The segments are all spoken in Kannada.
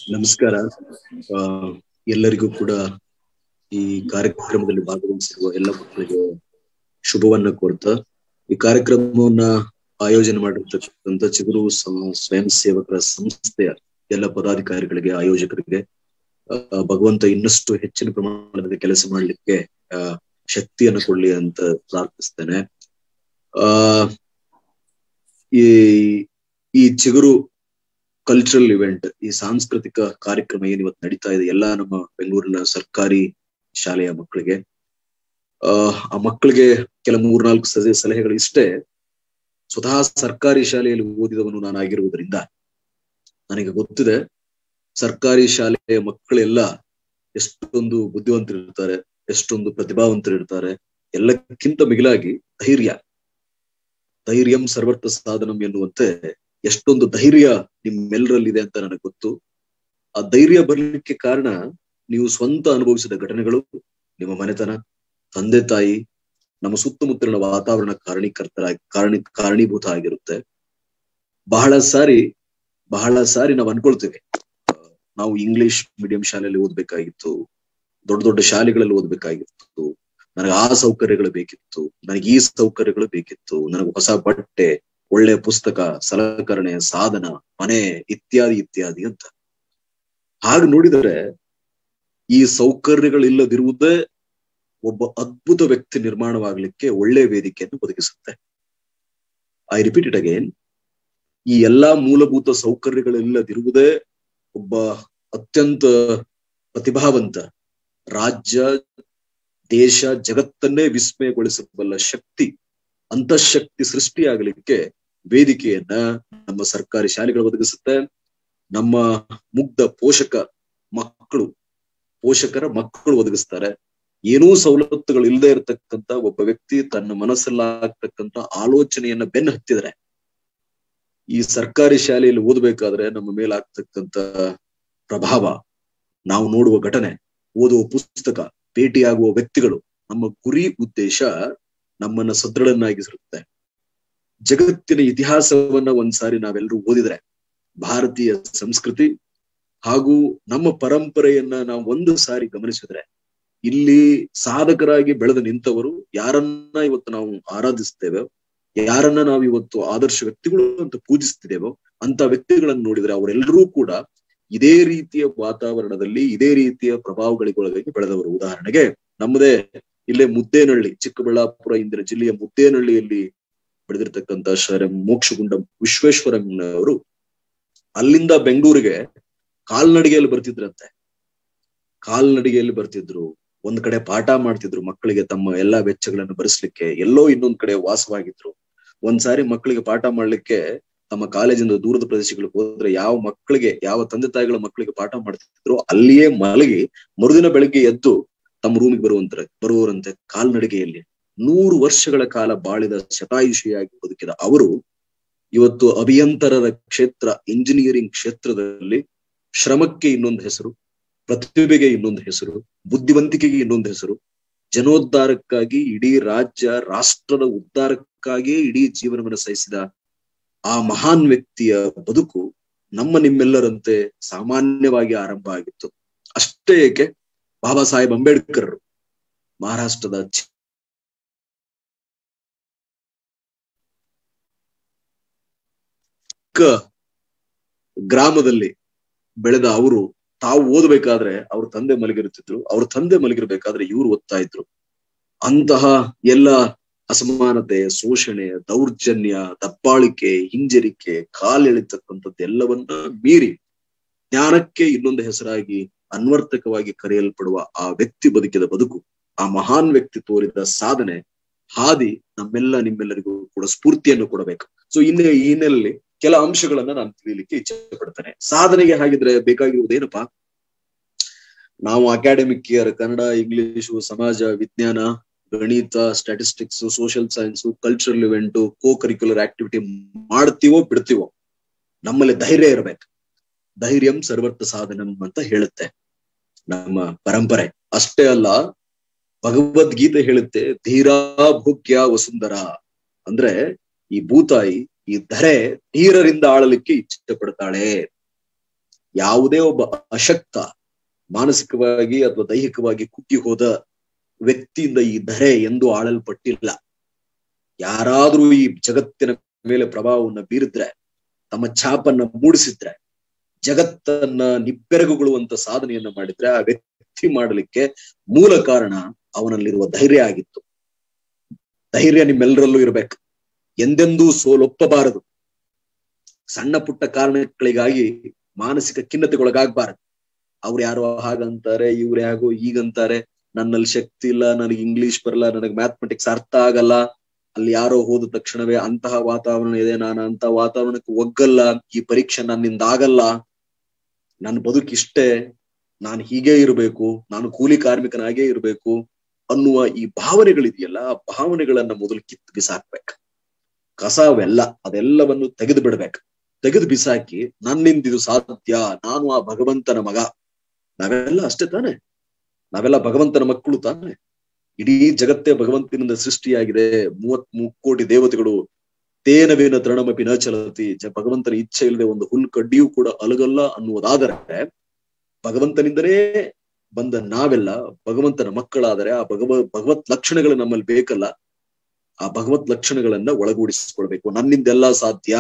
ನಮಸ್ಕಾರ ಆ ಎಲ್ಲರಿಗೂ ಕೂಡ ಈ ಕಾರ್ಯಕ್ರಮದಲ್ಲಿ ಭಾಗವಹಿಸಿರುವ ಎಲ್ಲ ಮಕ್ಕಳಿಗೆ ಶುಭವನ್ನ ಕೋರ್ತಾ ಈ ಕಾರ್ಯಕ್ರಮವನ್ನ ಆಯೋಜನೆ ಮಾಡಿರ್ತಕ್ಕಂಥ ಚಿಗುರು ಸ್ವಯಂ ಸೇವಕರ ಸಂಸ್ಥೆಯ ಎಲ್ಲ ಪದಾಧಿಕಾರಿಗಳಿಗೆ ಆಯೋಜಕರಿಗೆ ಭಗವಂತ ಇನ್ನಷ್ಟು ಹೆಚ್ಚಿನ ಪ್ರಮಾಣದಲ್ಲಿ ಕೆಲಸ ಮಾಡ್ಲಿಕ್ಕೆ ಆ ಶಕ್ತಿಯನ್ನು ಕೊಡ್ಲಿ ಅಂತ ಪ್ರಾರ್ಥಿಸ್ತೇನೆ ಆ ಈ ಈ ಚಿಗುರು ಕಲ್ಚರಲ್ ಇವೆಂಟ್ ಈ ಸಾಂಸ್ಕೃತಿಕ ಕಾರ್ಯಕ್ರಮ ಏನ್ ಇವತ್ತು ನಡೀತಾ ಇದೆ ಎಲ್ಲಾ ನಮ್ಮ ಬೆಂಗಳೂರಿನ ಸರ್ಕಾರಿ ಶಾಲೆಯ ಮಕ್ಕಳಿಗೆ ಆ ಆ ಮಕ್ಕಳಿಗೆ ಕೆಲ ಮೂರ್ನಾಲ್ಕು ಸಲಹೆ ಸಲಹೆಗಳು ಇಷ್ಟೇ ಸ್ವತಃ ಸರ್ಕಾರಿ ಶಾಲೆಯಲ್ಲಿ ಓದಿದವನು ನಾನಾಗಿರುವುದರಿಂದ ನನಗೆ ಗೊತ್ತಿದೆ ಸರ್ಕಾರಿ ಶಾಲೆಯ ಮಕ್ಕಳೆಲ್ಲ ಎಷ್ಟೊಂದು ಬುದ್ಧಿವಂತರಿರ್ತಾರೆ ಎಷ್ಟೊಂದು ಪ್ರತಿಭಾವಂತರಿರ್ತಾರೆ ಎಲ್ಲಕ್ಕಿಂತ ಮಿಗಿಲಾಗಿ ಧೈರ್ಯ ಧೈರ್ಯಂ ಸರ್ವರ್ಥ ಸಾಧನಂ ಎನ್ನುವಂತೆ ಎಷ್ಟೊಂದು ಧೈರ್ಯ ನಿಮ್ಮೆಲ್ಲರಲ್ಲಿದೆ ಅಂತ ನನಗೆ ಗೊತ್ತು ಆ ಧೈರ್ಯ ಬರ್ಲಿಕ್ಕೆ ಕಾರಣ ನೀವು ಸ್ವಂತ ಅನುಭವಿಸಿದ ಘಟನೆಗಳು ನಿಮ್ಮ ಮನೆತನ ತಂದೆ ತಾಯಿ ನಮ್ಮ ಸುತ್ತಮುತ್ತಲಿನ ವಾತಾವರಣ ಕಾರಣೀಕರ್ತರ ಕಾರಣಿ ಕಾರಣೀಭೂತ ಆಗಿರುತ್ತೆ ಬಹಳ ಸಾರಿ ಬಹಳ ಸಾರಿ ನಾವು ಅನ್ಕೊಳ್ತೇವೆ ನಾವು ಇಂಗ್ಲಿಷ್ ಮೀಡಿಯಂ ಶಾಲೆಯಲ್ಲಿ ಓದ್ಬೇಕಾಗಿತ್ತು ದೊಡ್ಡ ದೊಡ್ಡ ಶಾಲೆಗಳಲ್ಲಿ ಓದ್ಬೇಕಾಗಿತ್ತು ನನಗೆ ಆ ಸೌಕರ್ಯಗಳು ಬೇಕಿತ್ತು ನನಗೆ ಈ ಸೌಕರ್ಯಗಳು ಬೇಕಿತ್ತು ನನಗೆ ಹೊಸ ಬಟ್ಟೆ ಒಳ್ಳೆ ಪುಸ್ತಕ ಸಲಕರಣೆ ಸಾಧನ ಮನೆ ಇತ್ಯಾದಿ ಇತ್ಯಾದಿ ಅಂತ ಹಾಗೆ ನೋಡಿದರೆ ಈ ಸೌಕರ್ಯಗಳಿಲ್ಲದಿರುವುದೇ ಒಬ್ಬ ಅದ್ಭುತ ವ್ಯಕ್ತಿ ನಿರ್ಮಾಣವಾಗ್ಲಿಕ್ಕೆ ಒಳ್ಳೆ ವೇದಿಕೆಯನ್ನು ಒದಗಿಸುತ್ತೆ ಐ ರಿಪೀಟ್ ಇಟ್ ಅಗೇನ್ ಈ ಎಲ್ಲಾ ಮೂಲಭೂತ ಸೌಕರ್ಯಗಳಿಲ್ಲದಿರುವುದೇ ಒಬ್ಬ ಅತ್ಯಂತ ಪ್ರತಿಭಾವಂತ ರಾಜ್ಯ ದೇಶ ಜಗತ್ತನ್ನೇ ವಿಸ್ಮಯಗೊಳಿಸಬಲ್ಲ ಶಕ್ತಿ ಅಂತಃಶಕ್ತಿ ಸೃಷ್ಟಿಯಾಗಲಿಕ್ಕೆ ವೇದಿಕೆಯನ್ನ ನಮ್ಮ ಸರ್ಕಾರಿ ಶಾಲೆಗಳು ಒದಗಿಸುತ್ತೆ ನಮ್ಮ ಮುಗ್ಧ ಪೋಷಕ ಮಕ್ಕಳು ಪೋಷಕರ ಮಕ್ಕಳು ಒದಗಿಸ್ತಾರೆ ಏನೂ ಸವಲತ್ತುಗಳು ಇಲ್ಲದೆ ಇರತಕ್ಕಂತ ಒಬ್ಬ ವ್ಯಕ್ತಿ ತನ್ನ ಮನಸ್ಸಲ್ಲಾಗ್ತಕ್ಕಂತ ಆಲೋಚನೆಯನ್ನ ಬೆನ್ನು ಹತ್ತಿದ್ರೆ ಈ ಸರ್ಕಾರಿ ಶಾಲೆಯಲ್ಲಿ ಓದಬೇಕಾದ್ರೆ ನಮ್ಮ ಮೇಲಾಗ್ತಕ್ಕಂತ ಪ್ರಭಾವ ನಾವು ನೋಡುವ ಘಟನೆ ಓದುವ ಪುಸ್ತಕ ಭೇಟಿಯಾಗುವ ವ್ಯಕ್ತಿಗಳು ನಮ್ಮ ಗುರಿ ಉದ್ದೇಶ ನಮ್ಮನ್ನ ಸದೃಢನ್ನಾಗಿಸಿರುತ್ತೆ ಜಗತ್ತಿನ ಇತಿಹಾಸವನ್ನ ಒಂದ್ಸಾರಿ ನಾವೆಲ್ಲರೂ ಓದಿದ್ರೆ ಭಾರತೀಯ ಸಂಸ್ಕೃತಿ ಹಾಗೂ ನಮ್ಮ ಪರಂಪರೆಯನ್ನ ನಾವು ಒಂದು ಸಾರಿ ಗಮನಿಸಿದ್ರೆ ಇಲ್ಲಿ ಸಾಧಕರಾಗಿ ಬೆಳೆದು ನಿಂತವರು ಯಾರನ್ನ ಇವತ್ತು ನಾವು ಆರಾಧಿಸ್ತೇವೆ ಯಾರನ್ನ ನಾವು ಇವತ್ತು ಆದರ್ಶ ವ್ಯಕ್ತಿಗಳು ಅಂತ ಪೂಜಿಸ್ತಿದ್ದೇವೋ ಅಂತ ವ್ಯಕ್ತಿಗಳನ್ನು ನೋಡಿದ್ರೆ ಅವರೆಲ್ಲರೂ ಕೂಡ ಇದೇ ರೀತಿಯ ವಾತಾವರಣದಲ್ಲಿ ಇದೇ ರೀತಿಯ ಪ್ರಭಾವಗಳಿಗೊಳಗಾಗಿ ಬೆಳೆದವರು ಉದಾಹರಣೆಗೆ ನಮ್ಮದೇ ಇಲ್ಲೇ ಮುದ್ದೇನಹಳ್ಳಿ ಚಿಕ್ಕಬಳ್ಳಾಪುರ ಇಂದಿನ ಜಿಲ್ಲೆಯ ಮುದ್ದೇನಹಳ್ಳಿಯಲ್ಲಿ ಬೆಳೆದಿರ್ತಕ್ಕಂಥ ಶರ ಮೋಕ್ಷಗುಂಡ ವಿಶ್ವೇಶ್ವರಯ್ಯನವರು ಅಲ್ಲಿಂದ ಬೆಂಗಳೂರಿಗೆ ಕಾಲ್ನಡಿಗೆಯಲ್ಲಿ ಬರ್ತಿದ್ರಂತೆ ಕಾಲ್ನಡಿಗೆಯಲ್ಲಿ ಬರ್ತಿದ್ರು ಒಂದ್ ಕಡೆ ಪಾಠ ಮಾಡ್ತಿದ್ರು ಮಕ್ಕಳಿಗೆ ತಮ್ಮ ಎಲ್ಲಾ ವೆಚ್ಚಗಳನ್ನು ಭರಿಸ್ಲಿಕ್ಕೆ ಎಲ್ಲೋ ಇನ್ನೊಂದ್ ಕಡೆ ವಾಸವಾಗಿದ್ರು ಒಂದ್ಸಾರಿ ಮಕ್ಕಳಿಗೆ ಪಾಠ ಮಾಡ್ಲಿಕ್ಕೆ ತಮ್ಮ ಕಾಲೇಜಿಂದ ದೂರದ ಪ್ರದೇಶಗಳಿಗೆ ಹೋದ್ರೆ ಯಾವ ಮಕ್ಕಳಿಗೆ ಯಾವ ತಂದೆ ತಾಯಿಗಳ ಮಕ್ಕಳಿಗೆ ಪಾಠ ಮಾಡ್ತಿದ್ರು ಅಲ್ಲಿಯೇ ಮಲಗಿ ಮರುದಿನ ಬೆಳಗ್ಗೆ ಎದ್ದು ತಮ್ಮ ರೂಮಿಗೆ ಬರುವಂತ ಬರುವವರಂತೆ ಕಾಲ್ನಡಿಗೆಯಲ್ಲಿ ನೂರು ವರ್ಷಗಳ ಕಾಲ ಬಾಳಿದ ಶತಾಯುಷಿಯಾಗಿ ಬದುಕಿದ ಅವರು ಇವತ್ತು ಅಭಿಯಂತರರ ಕ್ಷೇತ್ರ ಇಂಜಿನಿಯರಿಂಗ್ ಕ್ಷೇತ್ರದಲ್ಲಿ ಶ್ರಮಕ್ಕೆ ಇನ್ನೊಂದು ಹೆಸರು ಪ್ರತಿಭೆಗೆ ಇನ್ನೊಂದು ಹೆಸರು ಬುದ್ಧಿವಂತಿಕೆಗೆ ಇನ್ನೊಂದು ಹೆಸರು ಜನೋದ್ಧಾರಕ್ಕಾಗಿ ಇಡೀ ರಾಜ್ಯ ರಾಷ್ಟ್ರದ ಉದ್ಧಾರಕ್ಕಾಗಿಯೇ ಇಡೀ ಜೀವನವನ್ನು ಸಹಿಸಿದ ಆ ಮಹಾನ್ ವ್ಯಕ್ತಿಯ ಬದುಕು ನಮ್ಮ ನಿಮ್ಮೆಲ್ಲರಂತೆ ಸಾಮಾನ್ಯವಾಗಿ ಆರಂಭ ಆಗಿತ್ತು ಅಷ್ಟೇ ಏಕೆ ಬಾಬಾ ಸಾಹೇಬ್ ಅಂಬೇಡ್ಕರ್ ಮಹಾರಾಷ್ಟ್ರದ ಚಿಕ್ಕ ಗ್ರಾಮದಲ್ಲಿ ಬೆಳೆದ ಅವರು ತಾವು ಓದಬೇಕಾದ್ರೆ ಅವ್ರ ತಂದೆ ಮಲಗಿರುತ್ತಿದ್ರು ಅವ್ರ ತಂದೆ ಮಲಗಿರ್ಬೇಕಾದ್ರೆ ಇವ್ರು ಓದ್ತಾ ಇದ್ರು ಅಂತಹ ಎಲ್ಲ ಅಸಮಾನತೆ ಶೋಷಣೆ ದೌರ್ಜನ್ಯ ದಬ್ಬಾಳಿಕೆ ಹಿಂಜರಿಕೆ ಕಾಲೆಳಿತಕ್ಕಂಥದ್ದೆಲ್ಲವನ್ನ ಮೀರಿ ಜ್ಞಾನಕ್ಕೆ ಇನ್ನೊಂದು ಹೆಸರಾಗಿ ಅನ್ವರ್ಥಕವಾಗಿ ಕರೆಯಲ್ಪಡುವ ಆ ವ್ಯಕ್ತಿ ಬದುಕಿದ ಬದುಕು ಆ ಮಹಾನ್ ವ್ಯಕ್ತಿ ತೋರಿದ ಸಾಧನೆ ಹಾದಿ ನಮ್ಮೆಲ್ಲ ನಿಮ್ಮೆಲ್ಲರಿಗೂ ಕೂಡ ಸ್ಫೂರ್ತಿಯನ್ನು ಕೊಡಬೇಕು ಸೊ ಇನ್ನು ಈ ಹಿನ್ನೆಲೆಯಲ್ಲಿ ಕೆಲ ಅಂಶಗಳನ್ನ ನಾನು ತಿಳಿಯಲಿಕ್ಕೆ ಇಚ್ಛೆ ಪಡ್ತೇನೆ ಸಾಧನೆಗೆ ಹಾಗಿದ್ರೆ ಬೇಕಾಗಿರುವುದೇನಪ್ಪಾ ನಾವು ಅಕಾಡೆಮಿಕ್ ಇಯರ್ ಕನ್ನಡ ಇಂಗ್ಲಿಷು ಸಮಾಜ ವಿಜ್ಞಾನ ಗಣಿತ statistics social science cultural event co curricular activity ಮಾಡ್ತೀವೋ ಬಿಡ್ತೀವೋ ನಮ್ಮಲ್ಲಿ ಧೈರ್ಯ ಇರಬೇಕು ಧೈರ್ಯಂ ಸರ್ವರ್ಥ ಸಾಧನಂ ಅಂತ ಹೇಳುತ್ತೆ ನಮ್ಮ ಪರಂಪರೆ ಅಷ್ಟೇ ಅಲ್ಲ ಭಗವದ್ಗೀತೆ ಹೇಳುತ್ತೆ ಧೀರಾ ಭೋಗ್ಯ ವಸುಂಧರ ಅಂದ್ರೆ ಈ ಭೂತಾಯಿ ಈ ಧರೆ ಧೀರರಿಂದ ಆಳಲಿಕ್ಕೆ ಇಚ್ಛೆ ಪಡ್ತಾಳೆ ಯಾವುದೇ ಒಬ್ಬ ಅಶಕ್ತ ಮಾನಸಿಕವಾಗಿ ಅಥವಾ ದೈಹಿಕವಾಗಿ ಕುಗ್ಗಿ ಹೋದ ವ್ಯಕ್ತಿಯಿಂದ ಈ ಧರೆ ಎಂದು ಆಳಲ್ಪಟ್ಟಿಲ್ಲ ಯಾರಾದ್ರೂ ಈ ಜಗತ್ತಿನ ಮೇಲೆ ಪ್ರಭಾವವನ್ನು ಬೀರಿದ್ರೆ ತಮ್ಮ ಛಾಪನ್ನ ಮೂಡಿಸಿದ್ರೆ ಜಗತ್ತನ್ನ ನಿಬ್ಬೆರಗುಗೊಳ್ಳುವಂತ ಸಾಧನೆಯನ್ನ ಮಾಡಿದ್ರೆ ಆ ವ್ಯಕ್ತಿ ಮಾಡಲಿಕ್ಕೆ ಮೂಲ ಕಾರಣ ಅವನಲ್ಲಿರುವ ಧೈರ್ಯ ಆಗಿತ್ತು ಧೈರ್ಯ ನಿಮ್ಮೆಲ್ಲರಲ್ಲೂ ಇರ್ಬೇಕು ಎಂದೆಂದೂ ಸೋಲೊಪ್ಪಬಾರದು ಸಣ್ಣ ಪುಟ್ಟ ಕಾರಣಗಳಿಗಾಗಿ ಮಾನಸಿಕ ಖಿನ್ನತೆಗೊಳಗಾಗಬಾರದು ಅವ್ರು ಯಾರೋ ಹಾಗಂತಾರೆ ಇವ್ರು ಯಾಗೋ ಈಗಂತಾರೆ ನನ್ನಲ್ಲಿ ಶಕ್ತಿ ಇಲ್ಲ ನನಗೆ ಇಂಗ್ಲಿಷ್ ಬರಲ್ಲ ನನಗೆ ಮ್ಯಾಥಮೆಟಿಕ್ಸ್ ಅರ್ಥ ಆಗಲ್ಲ ಅಲ್ಲಿ ಯಾರೋ ಹೋದ ತಕ್ಷಣವೇ ಅಂತಹ ವಾತಾವರಣ ಇದೆ ನಾನು ಅಂತ ವಾತಾವರಣಕ್ಕೆ ಒಗ್ಗಲ್ಲ ಈ ಪರೀಕ್ಷೆ ನನ್ನಿಂದ ಆಗಲ್ಲ ನನ್ನ ಬದುಕಿಷ್ಟೇ ನಾನು ಹೀಗೆ ಇರಬೇಕು ನಾನು ಕೂಲಿ ಕಾರ್ಮಿಕನಾಗೇ ಇರಬೇಕು ಅನ್ನುವ ಈ ಭಾವನೆಗಳಿದೆಯಲ್ಲ ಆ ಭಾವನೆಗಳನ್ನ ಮೊದಲು ಕಿತ್ತು ಬಿಸಾಕ್ಬೇಕು ಕಸ ಅವೆಲ್ಲ ಅದೆಲ್ಲವನ್ನು ತೆಗೆದು ಬಿಡ್ಬೇಕು ತೆಗೆದು ಬಿಸಾಕಿ ನನ್ನಿಂದ ಇದು ಸಾಧ್ಯ ನಾನು ಆ ಭಗವಂತನ ಮಗ ನಾವೆಲ್ಲ ಅಷ್ಟೇ ತಾನೆ ನಾವೆಲ್ಲ ಭಗವಂತನ ಮಕ್ಕಳು ತಾನೆ ಇಡೀ ಜಗತ್ತೇ ಭಗವಂತನಿಂದ ಸೃಷ್ಟಿಯಾಗಿದೆ ಮೂವತ್ ಕೋಟಿ ದೇವತೆಗಳು ತೇನವೇನ ತೃಣಮಪಿ ನ ಚಲತಿ ಭಗವಂತನ ಇಚ್ಛೆ ಇಲ್ಲದೆ ಒಂದು ಹುಲ್ ಕಡ್ಡಿಯೂ ಕೂಡ ಅಲಗಲ್ಲ ಅನ್ನುವುದಾದರೆ ಭಗವಂತನಿಂದಲೇ ಬಂದ ನಾವೆಲ್ಲ ಭಗವಂತನ ಮಕ್ಕಳಾದರೆ ಆ ಭಗವ ಭಗವತ್ ಲಕ್ಷಣಗಳು ನಮ್ಮಲ್ಲಿ ಬೇಕಲ್ಲ ಆ ಭಗವತ್ ಲಕ್ಷಣಗಳನ್ನ ಒಳಗೂಡಿಸಿಕೊಳ್ಬೇಕು ನನ್ನಿಂದೆಲ್ಲ ಸಾಧ್ಯ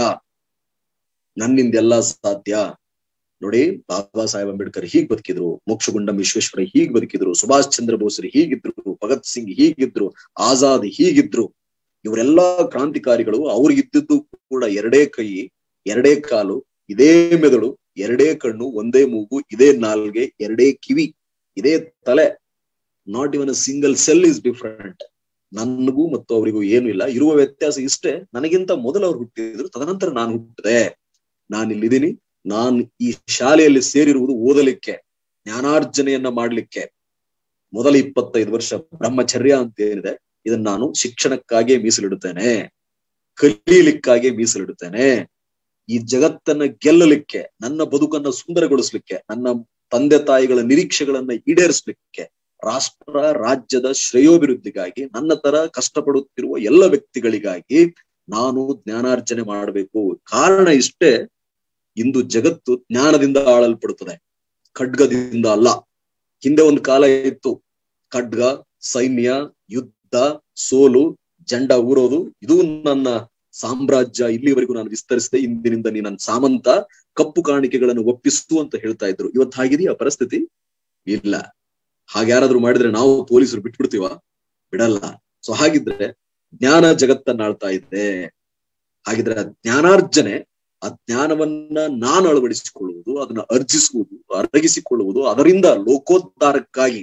ನನ್ನಿಂದೆಲ್ಲ ಸಾಧ್ಯ ನೋಡಿ ಬಾಬಾ ಸಾಹೇಬ್ ಅಂಬೇಡ್ಕರ್ ಹೀಗ್ ಬದುಕಿದ್ರು ಮೋಕ್ಷಗುಂಡಂ ವಿಶ್ವೇಶ್ವರ ಹೀಗ್ ಬದುಕಿದ್ರು ಸುಭಾಷ್ ಚಂದ್ರ ಬೋಸ್ರು ಹೀಗಿದ್ರು ಭಗತ್ ಸಿಂಗ್ ಹೀಗಿದ್ರು ಆಜಾದ್ ಹೀಗಿದ್ರು ಇವರೆಲ್ಲಾ ಕ್ರಾಂತಿಕಾರಿಗಳು ಅವ್ರಿಗಿದ್ದದ್ದು ಕೂಡ ಎರಡೇ ಕೈ ಎರಡೇ ಕಾಲು ಇದೇ ಮೆದುಳು ಎರಡೇ ಕಣ್ಣು ಒಂದೇ ಮೂಗು ಇದೇ ನಾಲ್ಗೆ ಎರಡೇ ಕಿವಿ ಇದೇ ತಲೆ not even a single cell is different ನನಗೂ ಮತ್ತು ಅವರಿಗೂ ಏನು ಇಲ್ಲ ಇರುವ ವ್ಯತ್ಯಾಸ ಇಷ್ಟೇ ನನಗಿಂತ ಮೊದಲು ಅವ್ರು ಹುಟ್ಟಿದ್ರು ತದನಂತರ ನಾನು ಹುಟ್ಟಿದೆ ನಾನು ಇಲ್ಲಿದ್ದೀನಿ ನಾನು ಈ ಶಾಲೆಯಲ್ಲಿ ಸೇರಿರುವುದು ಓದಲಿಕ್ಕೆ ಜ್ಞಾನಾರ್ಜನೆಯನ್ನ ಮಾಡ್ಲಿಕ್ಕೆ ಮೊದಲ ಇಪ್ಪತ್ತೈದು ವರ್ಷ ಬ್ರಹ್ಮಚರ್ಯ ಅಂತ ಏನಿದೆ ಇದನ್ನ ನಾನು ಶಿಕ್ಷಣಕ್ಕಾಗಿಯೇ ಮೀಸಲಿಡುತ್ತೇನೆ ಕಲೀಲಿಕ್ಕಾಗಿಯೇ ಮೀಸಲಿಡುತ್ತೇನೆ ಈ ಜಗತ್ತನ್ನ ಗೆಲ್ಲಲಿಕ್ಕೆ ನನ್ನ ಬದುಕನ್ನ ಸುಂದರಗೊಳಿಸ್ಲಿಕ್ಕೆ ನನ್ನ ತಂದೆ ತಾಯಿಗಳ ನಿರೀಕ್ಷೆಗಳನ್ನ ಈಡೇರಿಸ್ಲಿಕ್ಕೆ ರಾಷ್ಟ್ರ ರಾಜ್ಯದ ಶ್ರೇಯೋಭಿವೃದ್ಧಿಗಾಗಿ ನನ್ನ ತರ ಕಷ್ಟಪಡುತ್ತಿರುವ ಎಲ್ಲ ವ್ಯಕ್ತಿಗಳಿಗಾಗಿ ನಾನು ಜ್ಞಾನಾರ್ಜನೆ ಮಾಡಬೇಕು ಕಾರಣ ಇಷ್ಟೇ ಇಂದು ಜಗತ್ತು ಜ್ಞಾನದಿಂದ ಆಳಲ್ಪಡುತ್ತದೆ ಖಡ್ಗದಿಂದ ಅಲ್ಲ ಹಿಂದೆ ಒಂದು ಕಾಲ ಇತ್ತು ಖಡ್ಗ ಸೈನ್ಯ ಯುದ್ಧ ಸೋಲು ಜಂಡ ಊರೋದು ಇದು ನನ್ನ ಸಾಮ್ರಾಜ್ಯ ಇಲ್ಲಿವರೆಗೂ ನಾನು ವಿಸ್ತರಿಸಿದೆ ಇಂದಿನಿಂದ ನೀ ನನ್ನ ಸಾಮಂತ ಕಪ್ಪು ಕಾಣಿಕೆಗಳನ್ನು ಒಪ್ಪಿಸು ಅಂತ ಹೇಳ್ತಾ ಇದ್ರು ಇವತ್ತು ಹಾಗಿದೆಯಾ ಪರಿಸ್ಥಿತಿ ಇಲ್ಲ ಹಾಗೆ ಯಾರಾದ್ರೂ ಮಾಡಿದ್ರೆ ನಾವು ಪೊಲೀಸರು ಬಿಟ್ಬಿಡ್ತೀವ ಬಿಡಲ್ಲ ಸೊ ಹಾಗಿದ್ರೆ ಜ್ಞಾನ ಜಗತ್ತನ್ನ ಆಳ್ತಾ ಇದೆ ಹಾಗಿದ್ರೆ ಜ್ಞಾನಾರ್ಜನೆ ಆ ಜ್ಞಾನವನ್ನ ನಾನು ಅಳವಡಿಸಿಕೊಳ್ಳುವುದು ಅದನ್ನ ಅರ್ಜಿಸುವುದು ಅರಗಿಸಿಕೊಳ್ಳುವುದು ಅದರಿಂದ ಲೋಕೋದ್ಧಾರಕ್ಕಾಗಿ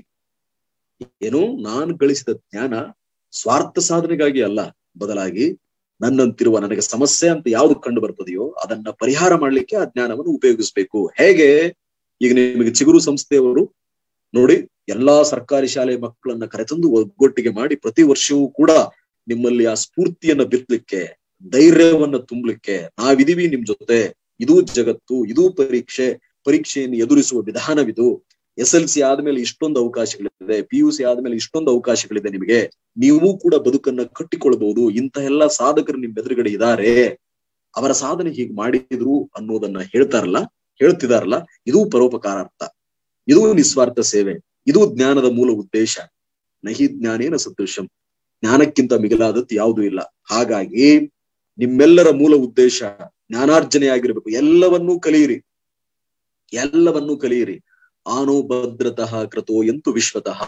ಏನು ನಾನು ಗಳಿಸಿದ ಜ್ಞಾನ ಸ್ವಾರ್ಥ ಸಾಧನೆಗಾಗಿ ಅಲ್ಲ ಬದಲಾಗಿ ನನ್ನಂತಿರುವ ನನಗೆ ಸಮಸ್ಯೆ ಅಂತ ಯಾವ್ದು ಕಂಡು ಬರ್ತದೆಯೋ ಅದನ್ನ ಪರಿಹಾರ ಮಾಡ್ಲಿಕ್ಕೆ ಆ ಜ್ಞಾನವನ್ನು ಉಪಯೋಗಿಸ್ಬೇಕು ಹೇಗೆ ಈಗ ನಿಮಗೆ ಚಿಗುರು ಸಂಸ್ಥೆಯವರು ನೋಡಿ ಎಲ್ಲಾ ಸರ್ಕಾರಿ ಶಾಲೆ ಮಕ್ಕಳನ್ನ ಕರೆತಂದು ಒಗ್ಗಟ್ಟಿಗೆ ಮಾಡಿ ಪ್ರತಿ ವರ್ಷವೂ ಕೂಡ ನಿಮ್ಮಲ್ಲಿ ಆ ಸ್ಫೂರ್ತಿಯನ್ನ ಬಿತ್ತಲಿಕ್ಕೆ ಧೈರ್ಯವನ್ನ ತುಂಬಲಿಕ್ಕೆ ನಾವಿದೀವಿ ನಿಮ್ ಜೊತೆ ಇದೂ ಜಗತ್ತು ಇದೂ ಪರೀಕ್ಷೆ ಪರೀಕ್ಷೆಯನ್ನು ಎದುರಿಸುವ ವಿಧಾನವಿದು ಎಸ್ ಎಲ್ ಸಿ ಆದ್ಮೇಲೆ ಇಷ್ಟೊಂದು ಅವಕಾಶಗಳಿದೆ ಪಿ ಯು ಸಿ ಆದ್ಮೇಲೆ ಇಷ್ಟೊಂದು ಅವಕಾಶಗಳಿದೆ ನಿಮಗೆ ನೀವು ಕೂಡ ಬದುಕನ್ನ ಕಟ್ಟಿಕೊಳ್ಬಹುದು ಇಂಥ ಎಲ್ಲಾ ಸಾಧಕರು ನಿಮ್ ಎದುರುಗಡೆ ಇದ್ದಾರೆ ಅವರ ಸಾಧನೆ ಹೀಗೆ ಮಾಡಿದ್ರು ಅನ್ನೋದನ್ನ ಹೇಳ್ತಾರಲ್ಲ ಹೇಳ್ತಿದಾರಲ್ಲ ಇದು ಪರೋಪಕಾರಾರ್ಥ ಇದು ನಿಸ್ವಾರ್ಥ ಸೇವೆ ಇದು ಜ್ಞಾನದ ಮೂಲ ಉದ್ದೇಶ ನಹಿ ಜ್ಞಾನೇನ ಸದೃಶಂ ಜ್ಞಾನಕ್ಕಿಂತ ಮಿಗಿಲಾದದ್ದು ಯಾವುದೂ ಇಲ್ಲ ಹಾಗಾಗಿ ನಿಮ್ಮೆಲ್ಲರ ಮೂಲ ಉದ್ದೇಶ ಜ್ಞಾನಾರ್ಜನೆ ಆಗಿರ್ಬೇಕು ಎಲ್ಲವನ್ನೂ ಕಲಿಯಿರಿ ಎಲ್ಲವನ್ನೂ ಕಲಿಯಿರಿ ಆನೋ ಭದ್ರತಃ ಕೃತೋ ಎಂತು ವಿಶ್ವತಃ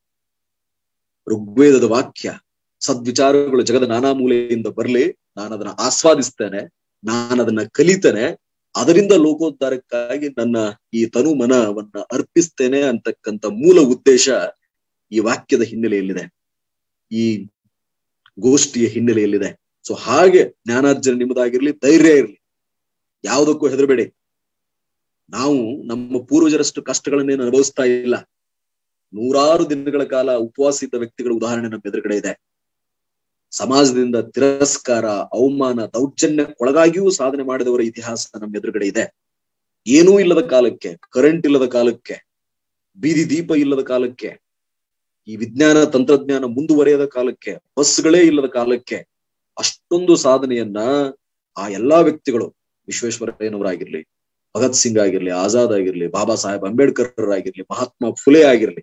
ಋಗ್ವೇದದ ವಾಕ್ಯ ಸದ್ವಿಚಾರಗಳು ಜಗದ ನಾನಾ ಮೂಲೆಯಿಂದ ಬರ್ಲಿ ನಾನು ಅದನ್ನ ಆಸ್ವಾದಿಸ್ತೇನೆ ನಾನು ಅದನ್ನ ಕಲಿತೇನೆ ಅದರಿಂದ ಲೋಕೋದ್ಧಾರಕ್ಕಾಗಿ ನನ್ನ ಈ ತನು ಮನವನ್ನ ಅರ್ಪಿಸ್ತೇನೆ ಅಂತಕ್ಕಂಥ ಮೂಲ ಉದ್ದೇಶ ಈ ವಾಕ್ಯದ ಹಿನ್ನೆಲೆಯಲ್ಲಿದೆ ಈ ಗೋಷ್ಠಿಯ ಹಿನ್ನೆಲೆಯಲ್ಲಿದೆ ಸೊ ಹಾಗೆ ಜ್ಞಾನಾರ್ಜನೆ ನಿಮ್ಮದಾಗಿರ್ಲಿ ಧೈರ್ಯ ಇರ್ಲಿ ಯಾವುದಕ್ಕೂ ಹೆದರಬೇಡಿ ನಾವು ನಮ್ಮ ಪೂರ್ವಜರಷ್ಟು ಕಷ್ಟಗಳನ್ನೇನು ಅನುಭವಿಸ್ತಾ ಇಲ್ಲ ನೂರಾರು ದಿನಗಳ ಕಾಲ ಉಪವಾಸ ಇದ್ದ ವ್ಯಕ್ತಿಗಳ ಉದಾಹರಣೆ ನಮ್ಮ ಎದುರುಗಡೆ ಇದೆ ಸಮಾಜದಿಂದ ತಿರಸ್ಕಾರ ಅವಮಾನ ದೌರ್ಜನ್ಯಕ್ಕೊಳಗಾಗಿಯೂ ಸಾಧನೆ ಮಾಡಿದವರ ಇತಿಹಾಸ ನಮ್ಮ ಎದುರುಗಡೆ ಇದೆ ಏನೂ ಇಲ್ಲದ ಕಾಲಕ್ಕೆ ಕರೆಂಟ್ ಇಲ್ಲದ ಕಾಲಕ್ಕೆ ಬೀದಿ ದೀಪ ಇಲ್ಲದ ಕಾಲಕ್ಕೆ ಈ ವಿಜ್ಞಾನ ತಂತ್ರಜ್ಞಾನ ಮುಂದುವರಿಯದ ಕಾಲಕ್ಕೆ ಬಸ್ಗಳೇ ಇಲ್ಲದ ಕಾಲಕ್ಕೆ ಅಷ್ಟೊಂದು ಸಾಧನೆಯನ್ನ ಆ ಎಲ್ಲಾ ವ್ಯಕ್ತಿಗಳು ವಿಶ್ವೇಶ್ವರಯ್ಯನವರಾಗಿರ್ಲಿ ಭಗತ್ ಸಿಂಗ್ ಆಗಿರ್ಲಿ ಆಜಾದ್ ಆಗಿರ್ಲಿ ಬಾಬಾ ಸಾಹೇಬ್ ಅಂಬೇಡ್ಕರ್ ಆಗಿರ್ಲಿ ಮಹಾತ್ಮ ಫುಲೆ ಆಗಿರ್ಲಿ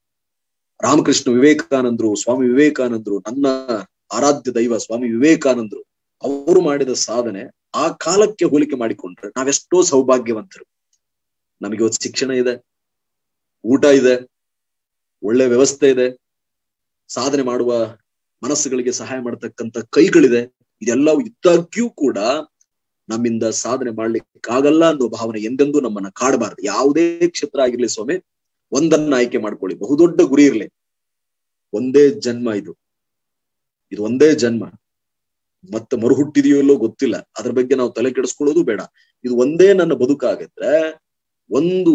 ರಾಮಕೃಷ್ಣ ವಿವೇಕಾನಂದರು ಸ್ವಾಮಿ ವಿವೇಕಾನಂದರು ನನ್ನ ಆರಾಧ್ಯ ದೈವ ಸ್ವಾಮಿ ವಿವೇಕಾನಂದರು ಅವರು ಮಾಡಿದ ಸಾಧನೆ ಆ ಕಾಲಕ್ಕೆ ಹೋಲಿಕೆ ಮಾಡಿಕೊಂಡ್ರೆ ನಾವೆಷ್ಟೋ ಸೌಭಾಗ್ಯವಂತರು ನಮಗೆ ಇವತ್ತು ಶಿಕ್ಷಣ ಇದೆ ಊಟ ಇದೆ ಒಳ್ಳೆ ವ್ಯವಸ್ಥೆ ಇದೆ ಸಾಧನೆ ಮಾಡುವ ಮನಸ್ಸುಗಳಿಗೆ ಸಹಾಯ ಮಾಡತಕ್ಕಂತ ಕೈಗಳಿದೆ ಇದೆಲ್ಲವೂ ಇದ್ದಾಗ್ಯೂ ಕೂಡ ನಮ್ಮಿಂದ ಸಾಧನೆ ಮಾಡ್ಲಿಕ್ಕಾಗಲ್ಲ ಅನ್ನೋ ಭಾವನೆ ಎಂದೆಂದೂ ನಮ್ಮನ್ನ ಕಾಡಬಾರದು ಯಾವುದೇ ಕ್ಷೇತ್ರ ಆಗಿರ್ಲಿ ಸ್ವಾಮಿ ಒಂದನ್ನ ಆಯ್ಕೆ ಮಾಡ್ಕೊಳ್ಳಿ ಬಹುದೊಡ್ಡ ಗುರಿ ಇರ್ಲಿ ಒಂದೇ ಜನ್ಮ ಇದು ಇದು ಒಂದೇ ಜನ್ಮ ಮತ್ತೆ ಮರುಹುಟ್ಟಿದೆಯೋ ಇಲ್ಲೋ ಗೊತ್ತಿಲ್ಲ ಅದ್ರ ಬಗ್ಗೆ ನಾವು ತಲೆ ಕೆಡಿಸ್ಕೊಳ್ಳೋದು ಬೇಡ ಇದು ಒಂದೇ ನನ್ನ ಬದುಕಾಗಿದ್ರೆ ಒಂದು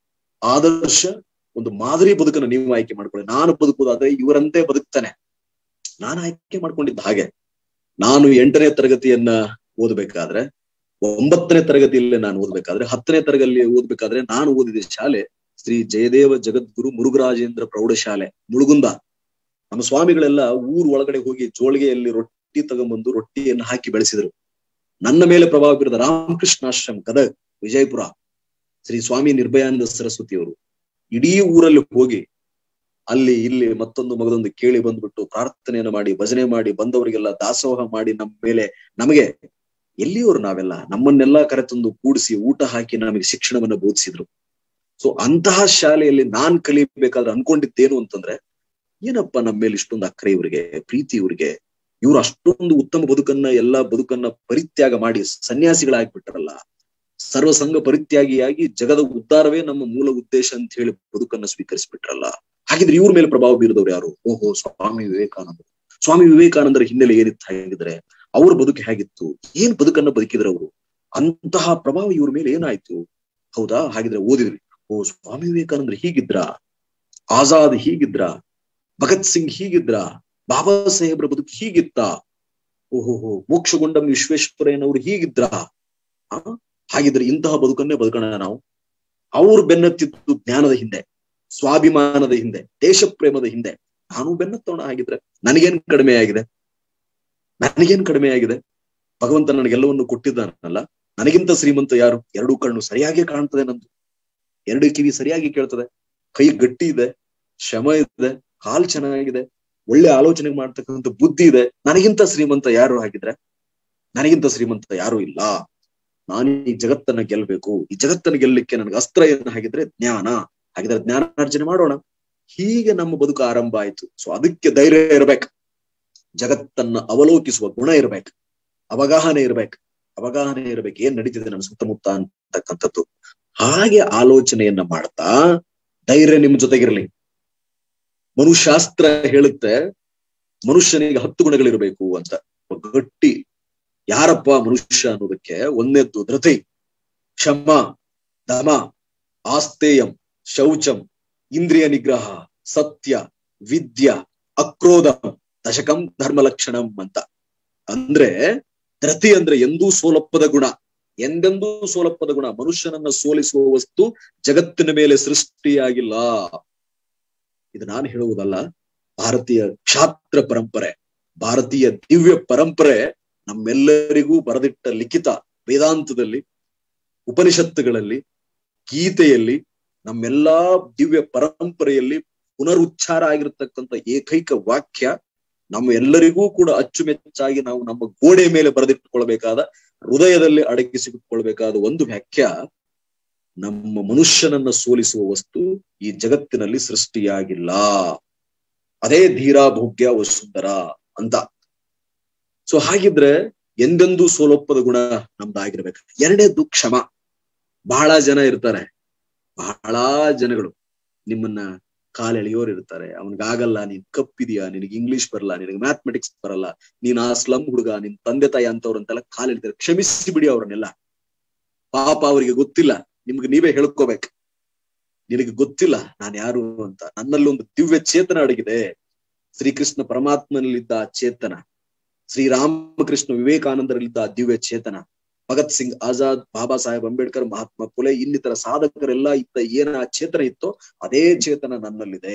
ಆದರ್ಶ ಒಂದು ಮಾದರಿ ಬದುಕನ್ನು ನೀವು ಆಯ್ಕೆ ಮಾಡ್ಕೊಳ್ಳಿ ನಾನು ಬದುಕುವುದಾದ್ರೆ ಇವರಂತೆ ಬದುಕ್ತಾನೆ ನಾನು ಆಯ್ಕೆ ಮಾಡ್ಕೊಂಡಿದ್ದ ಹಾಗೆ ನಾನು ಎಂಟನೇ ತರಗತಿಯನ್ನ ಓದ್ಬೇಕಾದ್ರೆ ಒಂಬತ್ತನೇ ತರಗತಿಯಲ್ಲಿ ನಾನು ಓದ್ಬೇಕಾದ್ರೆ ಹತ್ತನೇ ತರಗತಿ ಓದ್ಬೇಕಾದ್ರೆ ನಾನು ಓದಿದ ಶಾಲೆ ಶ್ರೀ ಜಯದೇವ ಜಗದ್ಗುರು ಮುರುಘರಾಜೇಂದ್ರ ಪ್ರೌಢಶಾಲೆ ಮುಳುಗುಂದ ನಮ್ಮ ಸ್ವಾಮಿಗಳೆಲ್ಲ ಊರ್ ಒಳಗಡೆ ಹೋಗಿ ಜೋಳಿಗೆಯಲ್ಲಿ ರೊಟ್ಟಿ ತಗೊಂಬಂದು ರೊಟ್ಟಿಯನ್ನು ಹಾಕಿ ಬೆಳೆಸಿದ್ರು ನನ್ನ ಮೇಲೆ ಪ್ರಭಾವ ಬೀರದ ರಾಮಕೃಷ್ಣಾಶ್ರಮ್ ಗದಗ್ ವಿಜಯಪುರ ಶ್ರೀ ಸ್ವಾಮಿ ನಿರ್ಭಯಾನಂದ ಸರಸ್ವತಿಯವರು ಇಡೀ ಊರಲ್ಲಿ ಹೋಗಿ ಅಲ್ಲಿ ಇಲ್ಲಿ ಮತ್ತೊಂದು ಮಗದೊಂದು ಕೇಳಿ ಬಂದ್ಬಿಟ್ಟು ಪ್ರಾರ್ಥನೆಯನ್ನು ಮಾಡಿ ಭಜನೆ ಮಾಡಿ ಬಂದವರಿಗೆಲ್ಲ ದಾಸೋಹ ಮಾಡಿ ನಮ್ಮ ಮೇಲೆ ನಮಗೆ ಎಲ್ಲಿಯವರು ನಾವೆಲ್ಲ ನಮ್ಮನ್ನೆಲ್ಲ ಕರೆತಂದು ಕೂಡಿಸಿ ಊಟ ಹಾಕಿ ನಮಗೆ ಶಿಕ್ಷಣವನ್ನ ಬೋಧಿಸಿದ್ರು ಸೊ ಅಂತಹ ಶಾಲೆಯಲ್ಲಿ ನಾನ್ ಕಲಿಬೇಕಾದ್ರೆ ಅನ್ಕೊಂಡಿದ್ದೇನು ಅಂತಂದ್ರೆ ಏನಪ್ಪ ನಮ್ಮ ಮೇಲೆ ಇಷ್ಟೊಂದು ಅಕ್ರೆ ಇವರಿಗೆ ಪ್ರೀತಿ ಇವರಿಗೆ ಇವ್ರು ಅಷ್ಟೊಂದು ಉತ್ತಮ ಬದುಕನ್ನ ಎಲ್ಲಾ ಬದುಕನ್ನ ಪರಿತ್ಯಾಗ ಮಾಡಿ ಸನ್ಯಾಸಿಗಳಾಗ್ಬಿಟ್ರಲ್ಲ ಸರ್ವಸಂಗ ಪರಿತ್ಯಾಗಿಯಾಗಿ ಜಗದ ಉದ್ಧಾರವೇ ನಮ್ಮ ಮೂಲ ಉದ್ದೇಶ ಅಂತ ಹೇಳಿ ಬದುಕನ್ನ ಸ್ವೀಕರಿಸ್ಬಿಟ್ರಲ್ಲ ಹಾಗಿದ್ರೆ ಇವ್ರ ಮೇಲೆ ಪ್ರಭಾವ ಬೀರಿದವ್ರು ಯಾರು ಓಹೋ ಸ್ವಾಮಿ ವಿವೇಕಾನಂದ ಸ್ವಾಮಿ ವಿವೇಕಾನಂದರ ಹಿನ್ನೆಲೆ ಏನಿತ್ತು ಹಾಗಿದ್ರೆ ಅವ್ರ ಬದುಕು ಹೇಗಿತ್ತು ಏನ್ ಬದುಕನ್ನ ಬದುಕಿದ್ರು ಅವರು ಅಂತಹ ಪ್ರಭಾವ ಇವ್ರ ಮೇಲೆ ಏನಾಯ್ತು ಹೌದಾ ಹಾಗಿದ್ರೆ ಓದಿದ್ವಿ ಓ ಸ್ವಾಮಿ ವಿವೇಕಾನಂದ್ರ ಹೀಗಿದ್ರ ಆಜಾದ್ ಹೀಗಿದ್ರ ಭಗತ್ ಸಿಂಗ್ ಹೀಗಿದ್ರ ಬಾಬಾ ಸಾಹೇಬ್ರ ಬದುಕು ಹೀಗಿತ್ತ ಓಹೋಹೋ ಮೋಕ್ಷಗೊಂಡಂ ವಿಶ್ವೇಶ್ವರಯ್ಯನವರು ಹೀಗಿದ್ರ ಆ ಹಾಗಿದ್ರೆ ಇಂತಹ ಬದುಕನ್ನೇ ಬದುಕೋಣ ನಾವು ಅವ್ರು ಬೆನ್ನತ್ತಿದ್ದು ಜ್ಞಾನದ ಹಿಂದೆ ಸ್ವಾಭಿಮಾನದ ಹಿಂದೆ ದೇಶ ಪ್ರೇಮದ ಹಿಂದೆ ನಾನು ಬೆನ್ನತ್ತೋಣ ಹಾಗಿದ್ರೆ ನನಗೇನ್ ಕಡಿಮೆ ಆಗಿದೆ ನನಗೇನ್ ಕಡಿಮೆ ಆಗಿದೆ ಭಗವಂತ ನನಗೆಲ್ಲವನ್ನು ಕೊಟ್ಟಿದ್ದಾನಲ್ಲ ನನಗಿಂತ ಶ್ರೀಮಂತ ಯಾರು ಎರಡೂ ಕಣ್ಣು ಸರಿಯಾಗಿ ಕಾಣ್ತದೆ ನಂದು ಎರಡು ಕಿವಿ ಸರಿಯಾಗಿ ಕೇಳ್ತದೆ ಕೈ ಗಟ್ಟಿ ಇದೆ ಶ್ರಮ ಇದೆ ಕಾಲ್ ಚೆನ್ನಾಗಿದೆ ಒಳ್ಳೆ ಆಲೋಚನೆ ಮಾಡ್ತಕ್ಕಂಥ ಬುದ್ಧಿ ಇದೆ ನನಗಿಂತ ಶ್ರೀಮಂತ ಯಾರು ಹಾಗಿದ್ರೆ ನನಗಿಂತ ಶ್ರೀಮಂತ ಯಾರು ಇಲ್ಲ ನಾನು ಈ ಜಗತ್ತನ್ನ ಗೆಲ್ಬೇಕು ಈ ಜಗತ್ತನ್ನ ಗೆಲ್ಲಲಿಕ್ಕೆ ನನಗೆ ಅಸ್ತ್ರ ಏನು ಹಾಗಿದ್ರೆ ಜ್ಞಾನ ಹಾಗಿದ್ರೆ ಜ್ಞಾನಾರ್ಜನೆ ಮಾಡೋಣ ಹೀಗೆ ನಮ್ಮ ಬದುಕು ಆರಂಭ ಆಯ್ತು ಸೊ ಅದಕ್ಕೆ ಧೈರ್ಯ ಇರ್ಬೇಕು ಜಗತ್ತನ್ನ ಅವಲೋಕಿಸುವ ಗುಣ ಇರ್ಬೇಕು ಅವಗಾಹನೆ ಇರ್ಬೇಕು ಅವಗಾಹನೆ ಇರ್ಬೇಕು ಏನ್ ನಡೀತಿದೆ ನನ್ನ ಸುತ್ತಮುತ್ತ ಅಂತಕ್ಕಂಥದ್ದು ಹಾಗೆ ಆಲೋಚನೆಯನ್ನ ಮಾಡ್ತಾ ಧೈರ್ಯ ನಿಮ್ ಜೊತೆಗಿರ್ಲಿ ಮನುಶಾಸ್ತ್ರ ಹೇಳುತ್ತೆ ಮನುಷ್ಯನಿಗೆ ಹತ್ತು ಗುಣಗಳಿರ್ಬೇಕು ಅಂತ ಗಟ್ಟಿ ಯಾರಪ್ಪ ಮನುಷ್ಯ ಅನ್ನೋದಕ್ಕೆ ಒಂದನೇದ್ದು ಧೃತಿ ಕ್ಷಮ ದಮ ಆಸ್ತೇಯಂ ಶೌಚಂ ಇಂದ್ರಿಯ ನಿಗ್ರಹ ಸತ್ಯ ವಿದ್ಯ ಅಕ್ರೋಧಂ ದಶಕಂ ಧರ್ಮ ಲಕ್ಷಣಂ ಅಂತ ಅಂದ್ರೆ ಧೃತಿ ಅಂದ್ರೆ ಎಂದೂ ಸೋಲಪ್ಪದ ಗುಣ ಎಂದೆಂದೂ ಸೋಲಪ್ಪದ ಗುಣ ಮನುಷ್ಯನನ್ನ ಸೋಲಿಸುವ ವಸ್ತು ಜಗತ್ತಿನ ಮೇಲೆ ಸೃಷ್ಟಿಯಾಗಿಲ್ಲ ಇದು ನಾನು ಹೇಳುವುದಲ್ಲ ಭಾರತೀಯ ಕ್ಷಾತ್ರ ಪರಂಪರೆ ಭಾರತೀಯ ದಿವ್ಯ ಪರಂಪರೆ ನಮ್ಮೆಲ್ಲರಿಗೂ ಬರೆದಿಟ್ಟ ಲಿಖಿತ ವೇದಾಂತದಲ್ಲಿ ಉಪನಿಷತ್ತುಗಳಲ್ಲಿ ಗೀತೆಯಲ್ಲಿ ನಮ್ಮೆಲ್ಲಾ ದಿವ್ಯ ಪರಂಪರೆಯಲ್ಲಿ ಪುನರುಚ್ಚಾರ ಆಗಿರತಕ್ಕಂಥ ಏಕೈಕ ವಾಕ್ಯ ನಮ್ಮ ಎಲ್ಲರಿಗೂ ಕೂಡ ಅಚ್ಚುಮೆಚ್ಚಾಗಿ ನಾವು ನಮ್ಮ ಗೋಡೆ ಮೇಲೆ ಬರೆದಿಟ್ಟುಕೊಳ್ಬೇಕಾದ ಹೃದಯದಲ್ಲಿ ಅಡಗಿಸಿಕೊಳ್ಳಬೇಕಾದ ಒಂದು ವ್ಯಾಖ್ಯ ನಮ್ಮ ಮನುಷ್ಯನನ್ನ ಸೋಲಿಸುವ ವಸ್ತು ಈ ಜಗತ್ತಿನಲ್ಲಿ ಸೃಷ್ಟಿಯಾಗಿಲ್ಲ ಅದೇ ಧೀರಾಭೋಗ್ಯ ವಸುಂದರ ಅಂತ ಸೊ ಹಾಗಿದ್ರೆ ಎಂದೆಂದೂ ಸೋಲೊಪ್ಪದ ಗುಣ ನಮ್ದಾಗಿರ್ಬೇಕು ಎರಡನೇದ್ದು ಕ್ಷಮ ಬಹಳ ಜನ ಇರ್ತಾರೆ ಬಹಳ ಜನಗಳು ನಿಮ್ಮನ್ನ ಕಾಲೆಳೆಯೋರು ಇರ್ತಾರೆ ಅವನಿಗಾಗಲ್ಲ ನೀನ್ ಕಪ್ಪಿದ್ಯಾ ನಿನಗೆ ಇಂಗ್ಲಿಷ್ ಬರಲ್ಲ ನಿನಗೆ ಮ್ಯಾಥಮೆಟಿಕ್ಸ್ ಬರಲ್ಲ ನೀನ್ ಆ ಸ್ಲಮ್ ಹುಡುಗ ನಿನ್ ತಂದೆ ತಾಯಿ ಅಂತವ್ರಂತೆಲ್ಲ ಕಾಲೆಳಿತಾರೆ ಕ್ಷಮಿಸಿ ಬಿಡಿ ಅವ್ರನ್ನೆಲ್ಲ ಪಾಪ ಅವರಿಗೆ ಗೊತ್ತಿಲ್ಲ ನಿಮ್ಗೆ ನೀವೇ ಹೇಳ್ಕೋಬೇಕು ನಿನಗೆ ಗೊತ್ತಿಲ್ಲ ನಾನು ಯಾರು ಅಂತ ನನ್ನಲ್ಲಿ ಒಂದು ದಿವ್ಯ ಚೇತನ ಅಡಗಿದೆ ಶ್ರೀಕೃಷ್ಣ ಪರಮಾತ್ಮನಲ್ಲಿದ್ದ ಆ ಚೇತನ ಶ್ರೀರಾಮಕೃಷ್ಣ ವಿವೇಕಾನಂದರಲ್ಲಿದ್ದ ಆ ದಿವ್ಯ ಚೇತನ ಭಗತ್ ಸಿಂಗ್ ಆಜಾದ್ ಬಾಬಾ ಸಾಹೇಬ್ ಅಂಬೇಡ್ಕರ್ ಮಹಾತ್ಮ ಫುಲೆ ಇನ್ನಿತರ ಸಾಧಕರೆಲ್ಲ ಇದ್ದ ಏನ ಆ ಚೇತನ ಇತ್ತೋ ಅದೇ ಚೇತನ ನನ್ನಲ್ಲಿದೆ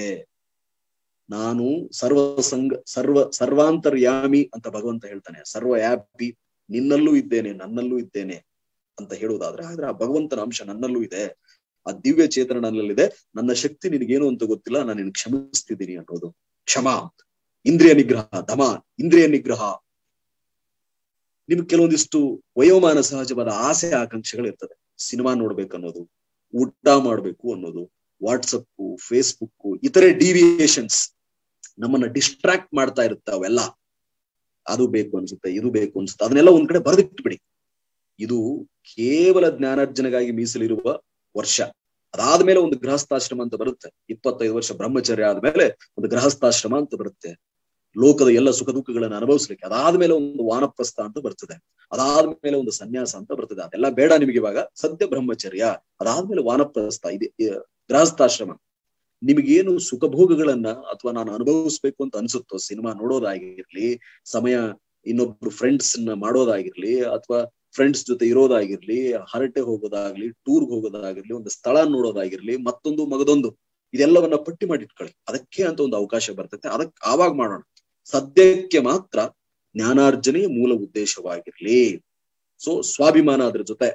ನಾನು ಸರ್ವ ಸಂಗ ಸರ್ವ ಸರ್ವಾಂತರ್ಯಾಮಿ ಅಂತ ಭಗವಂತ ಹೇಳ್ತಾನೆ ಸರ್ವ ಯಾಪಿ ನಿನ್ನಲ್ಲೂ ಇದ್ದೇನೆ ನನ್ನಲ್ಲೂ ಇದ್ದೇನೆ ಅಂತ ಹೇಳುವುದಾದ್ರೆ ಆದ್ರೆ ಆ ಭಗವಂತನ ಅಂಶ ನನ್ನಲ್ಲೂ ಇದೆ ಆ ದಿವ್ಯ ಚೇತನ ನನ್ನಲ್ಲಿದೆ ನನ್ನ ಶಕ್ತಿ ನಿನಗೇನು ಅಂತ ಗೊತ್ತಿಲ್ಲ ನಾನು ನಿನ್ ಕ್ಷಮಿಸ್ತಿದ್ದೀನಿ ಅನ್ನೋದು ಕ್ಷಮ ಇಂದ್ರಿಯ ನಿಗ್ರಹ ದಮ ಇಂದ್ರಿಯ ನಿಗ್ರಹ ನಿಮ್ಗೆ ಕೆಲವೊಂದಿಷ್ಟು ವಯೋಮಾನ ಸಹಜವಾದ ಆಸೆ ಆಕಾಂಕ್ಷೆಗಳು ಇರ್ತದೆ ಸಿನಿಮಾ ನೋಡ್ಬೇಕನ್ನೋದು ಊಟ ಮಾಡ್ಬೇಕು ಅನ್ನೋದು ವಾಟ್ಸಪ್ ಫೇಸ್ಬುಕ್ ಇತರೆ ಡಿವಿಯೇಷನ್ಸ್ ನಮ್ಮನ್ನ ಡಿಸ್ಟ್ರಾಕ್ಟ್ ಮಾಡ್ತಾ ಇರುತ್ತೆ ಅವೆಲ್ಲ ಅದು ಬೇಕು ಅನ್ಸುತ್ತೆ ಇದು ಬೇಕು ಅನ್ಸುತ್ತೆ ಅದನ್ನೆಲ್ಲ ಒಂದ್ ಕಡೆ ಬರೆದಿಟ್ಬಿಡಿ ಇದು ಕೇವಲ ಜ್ಞಾನಾರ್ಜನೆಗಾಗಿ ಮೀಸಲಿರುವ ವರ್ಷ ಅದಾದ್ಮೇಲೆ ಒಂದು ಗೃಹಸ್ಥಾಶ್ರಮ ಅಂತ ಬರುತ್ತೆ ಇಪ್ಪತ್ತೈದು ವರ್ಷ ಬ್ರಹ್ಮಚರ್ಯ ಆದ್ಮೇಲೆ ಒಂದು ಗೃಹಸ್ಥಾಶ್ರಮ ಅಂತ ಬರುತ್ತೆ ಲೋಕದ ಎಲ್ಲ ಸುಖ ದುಃಖಗಳನ್ನ ಅನುಭವಿಸ್ಲಿಕ್ಕೆ ಅದಾದ್ಮೇಲೆ ಒಂದು ವಾನಪ್ರಸ್ಥ ಅಂತ ಬರ್ತದೆ ಅದಾದ್ಮೇಲೆ ಒಂದು ಸನ್ಯಾಸ ಅಂತ ಬರ್ತದೆ ಅದೆಲ್ಲ ಬೇಡ ನಿಮಗೆ ಇವಾಗ ಸದ್ಯ ಬ್ರಹ್ಮಚರ್ಯ ಅದಾದ್ಮೇಲೆ ವಾನಪ್ರಸ್ಥ ಇದೆ ಗೃಹಸ್ಥಾಶ್ರಮ ನಿಮಗೇನು ಸುಖ ಭೋಗಗಳನ್ನ ಅಥವಾ ನಾನು ಅನುಭವಿಸ್ಬೇಕು ಅಂತ ಅನ್ಸುತ್ತೋ ಸಿನಿಮಾ ನೋಡೋದಾಗಿರ್ಲಿ ಸಮಯ ಇನ್ನೊಬ್ರು ಫ್ರೆಂಡ್ಸ್ ನ ಮಾಡೋದಾಗಿರ್ಲಿ ಅಥವಾ ಫ್ರೆಂಡ್ಸ್ ಜೊತೆ ಇರೋದಾಗಿರ್ಲಿ ಹರಟೆ ಹೋಗೋದಾಗ್ಲಿ ಟೂರ್ಗ್ ಹೋಗೋದಾಗಿರ್ಲಿ ಒಂದು ಸ್ಥಳ ನೋಡೋದಾಗಿರ್ಲಿ ಮತ್ತೊಂದು ಮಗದೊಂದು ಇದೆಲ್ಲವನ್ನ ಪಟ್ಟಿ ಮಾಡಿ ಇಟ್ಕೊಳ್ಳಿ ಅದಕ್ಕೆ ಅಂತ ಒಂದು ಅವಕಾಶ ಬರ್ತೈತೆ ಅದಕ್ಕೆ ಆವಾಗ ಮಾಡೋಣ ಸದ್ಯಕ್ಕೆ ಮಾತ್ರ ಜ್ಞಾನಾರ್ಜನೆಯ ಮೂಲ ಉದ್ದೇಶವಾಗಿರ್ಲಿ ಸೊ ಸ್ವಾಭಿಮಾನ ಅದ್ರ ಜೊತೆ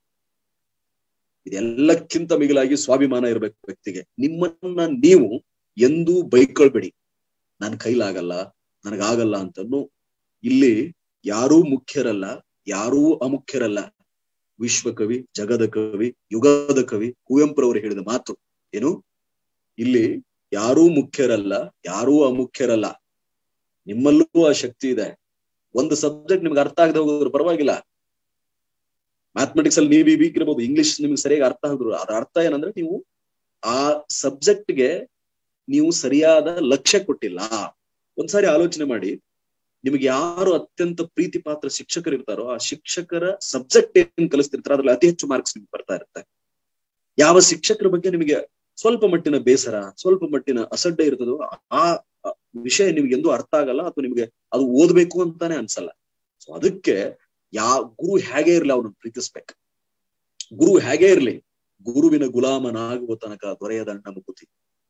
ಇದೆಲ್ಲಕ್ಕಿಂತ ಮಿಗಿಲಾಗಿ ಸ್ವಾಭಿಮಾನ ಇರ್ಬೇಕು ವ್ಯಕ್ತಿಗೆ ನಿಮ್ಮನ್ನ ನೀವು ಎಂದೂ ಬೈಕೊಳ್ಬೇಡಿ ನನ್ ಕೈಲಾಗಲ್ಲ ನನಗಾಗಲ್ಲ ಅಂತನು ಇಲ್ಲಿ ಯಾರೂ ಮುಖ್ಯರಲ್ಲ ಯಾರೂ ಅಮುಖ್ಯರಲ್ಲ ವಿಶ್ವಕವಿ ಜಗದ ಕವಿ ಯುಗದ ಕವಿ ಕುವೆಂಪುರವರು ಹೇಳಿದ ಮಾತು ಏನು ಇಲ್ಲಿ ಯಾರೂ ಮುಖ್ಯರಲ್ಲ ಯಾರೂ ಅಮುಖ್ಯರಲ್ಲ ನಿಮ್ಮಲ್ಲೂ ಆ ಶಕ್ತಿ ಇದೆ ಒಂದು ಸಬ್ಜೆಕ್ಟ್ ನಿಮ್ಗೆ ಅರ್ಥ ಆಗದೆ ಹೋಗೋದ್ರ ಪರವಾಗಿಲ್ಲ ಮ್ಯಾಥಮೆಟಿಕ್ಸ್ ಅಲ್ಲಿ ನೀವು ವೀಕ್ ಇರಬಹುದು ಇಂಗ್ಲಿಷ್ ನಿಮ್ಗೆ ಸರಿಯಾಗಿ ಅರ್ಥ ಆಗಿದ್ರು ಅದ್ರ ಅರ್ಥ ಏನಂದ್ರೆ ನೀವು ಆ ಸಬ್ಜೆಕ್ಟ್ಗೆ ನೀವು ಸರಿಯಾದ ಲಕ್ಷ್ಯ ಕೊಟ್ಟಿಲ್ಲ ಒಂದ್ಸಾರಿ ಆಲೋಚನೆ ಮಾಡಿ ನಿಮಗೆ ಯಾರು ಅತ್ಯಂತ ಪ್ರೀತಿ ಪಾತ್ರ ಶಿಕ್ಷಕರು ಇರ್ತಾರೋ ಆ ಶಿಕ್ಷಕರ ಸಬ್ಜೆಕ್ಟ್ ಏನ್ ಕಲಿಸ್ತಿರ್ತಾರೋ ಅದ್ರಲ್ಲಿ ಅತಿ ಹೆಚ್ಚು ಮಾರ್ಕ್ಸ್ ನಿಮ್ಗೆ ಬರ್ತಾ ಇರುತ್ತೆ ಯಾವ ಶಿಕ್ಷಕರ ಬಗ್ಗೆ ನಿಮಗೆ ಸ್ವಲ್ಪ ಮಟ್ಟಿನ ಬೇಸರ ಸ್ವಲ್ಪ ಮಟ್ಟಿನ ಅಸಡ್ಡೆ ಇರ್ತದೋ ಆ ವಿಷಯ ನಿಮ್ಗೆ ಎಂದೂ ಅರ್ಥ ಆಗಲ್ಲ ಅಥವಾ ನಿಮ್ಗೆ ಅದು ಓದ್ಬೇಕು ಅಂತಾನೆ ಅನ್ಸಲ್ಲ ಸೊ ಅದಕ್ಕೆ ಯಾ ಗುರು ಹೇಗೆ ಇರ್ಲಿ ಅವನನ್ನು ಪ್ರೀತಿಸ್ಬೇಕು ಗುರು ಹೇಗೆ ಇರ್ಲಿ ಗುರುವಿನ ಗುಲಾಮನಾಗುವ ತನಕ ದೊರೆಯ ದಂಡ ಮುಕುತಿ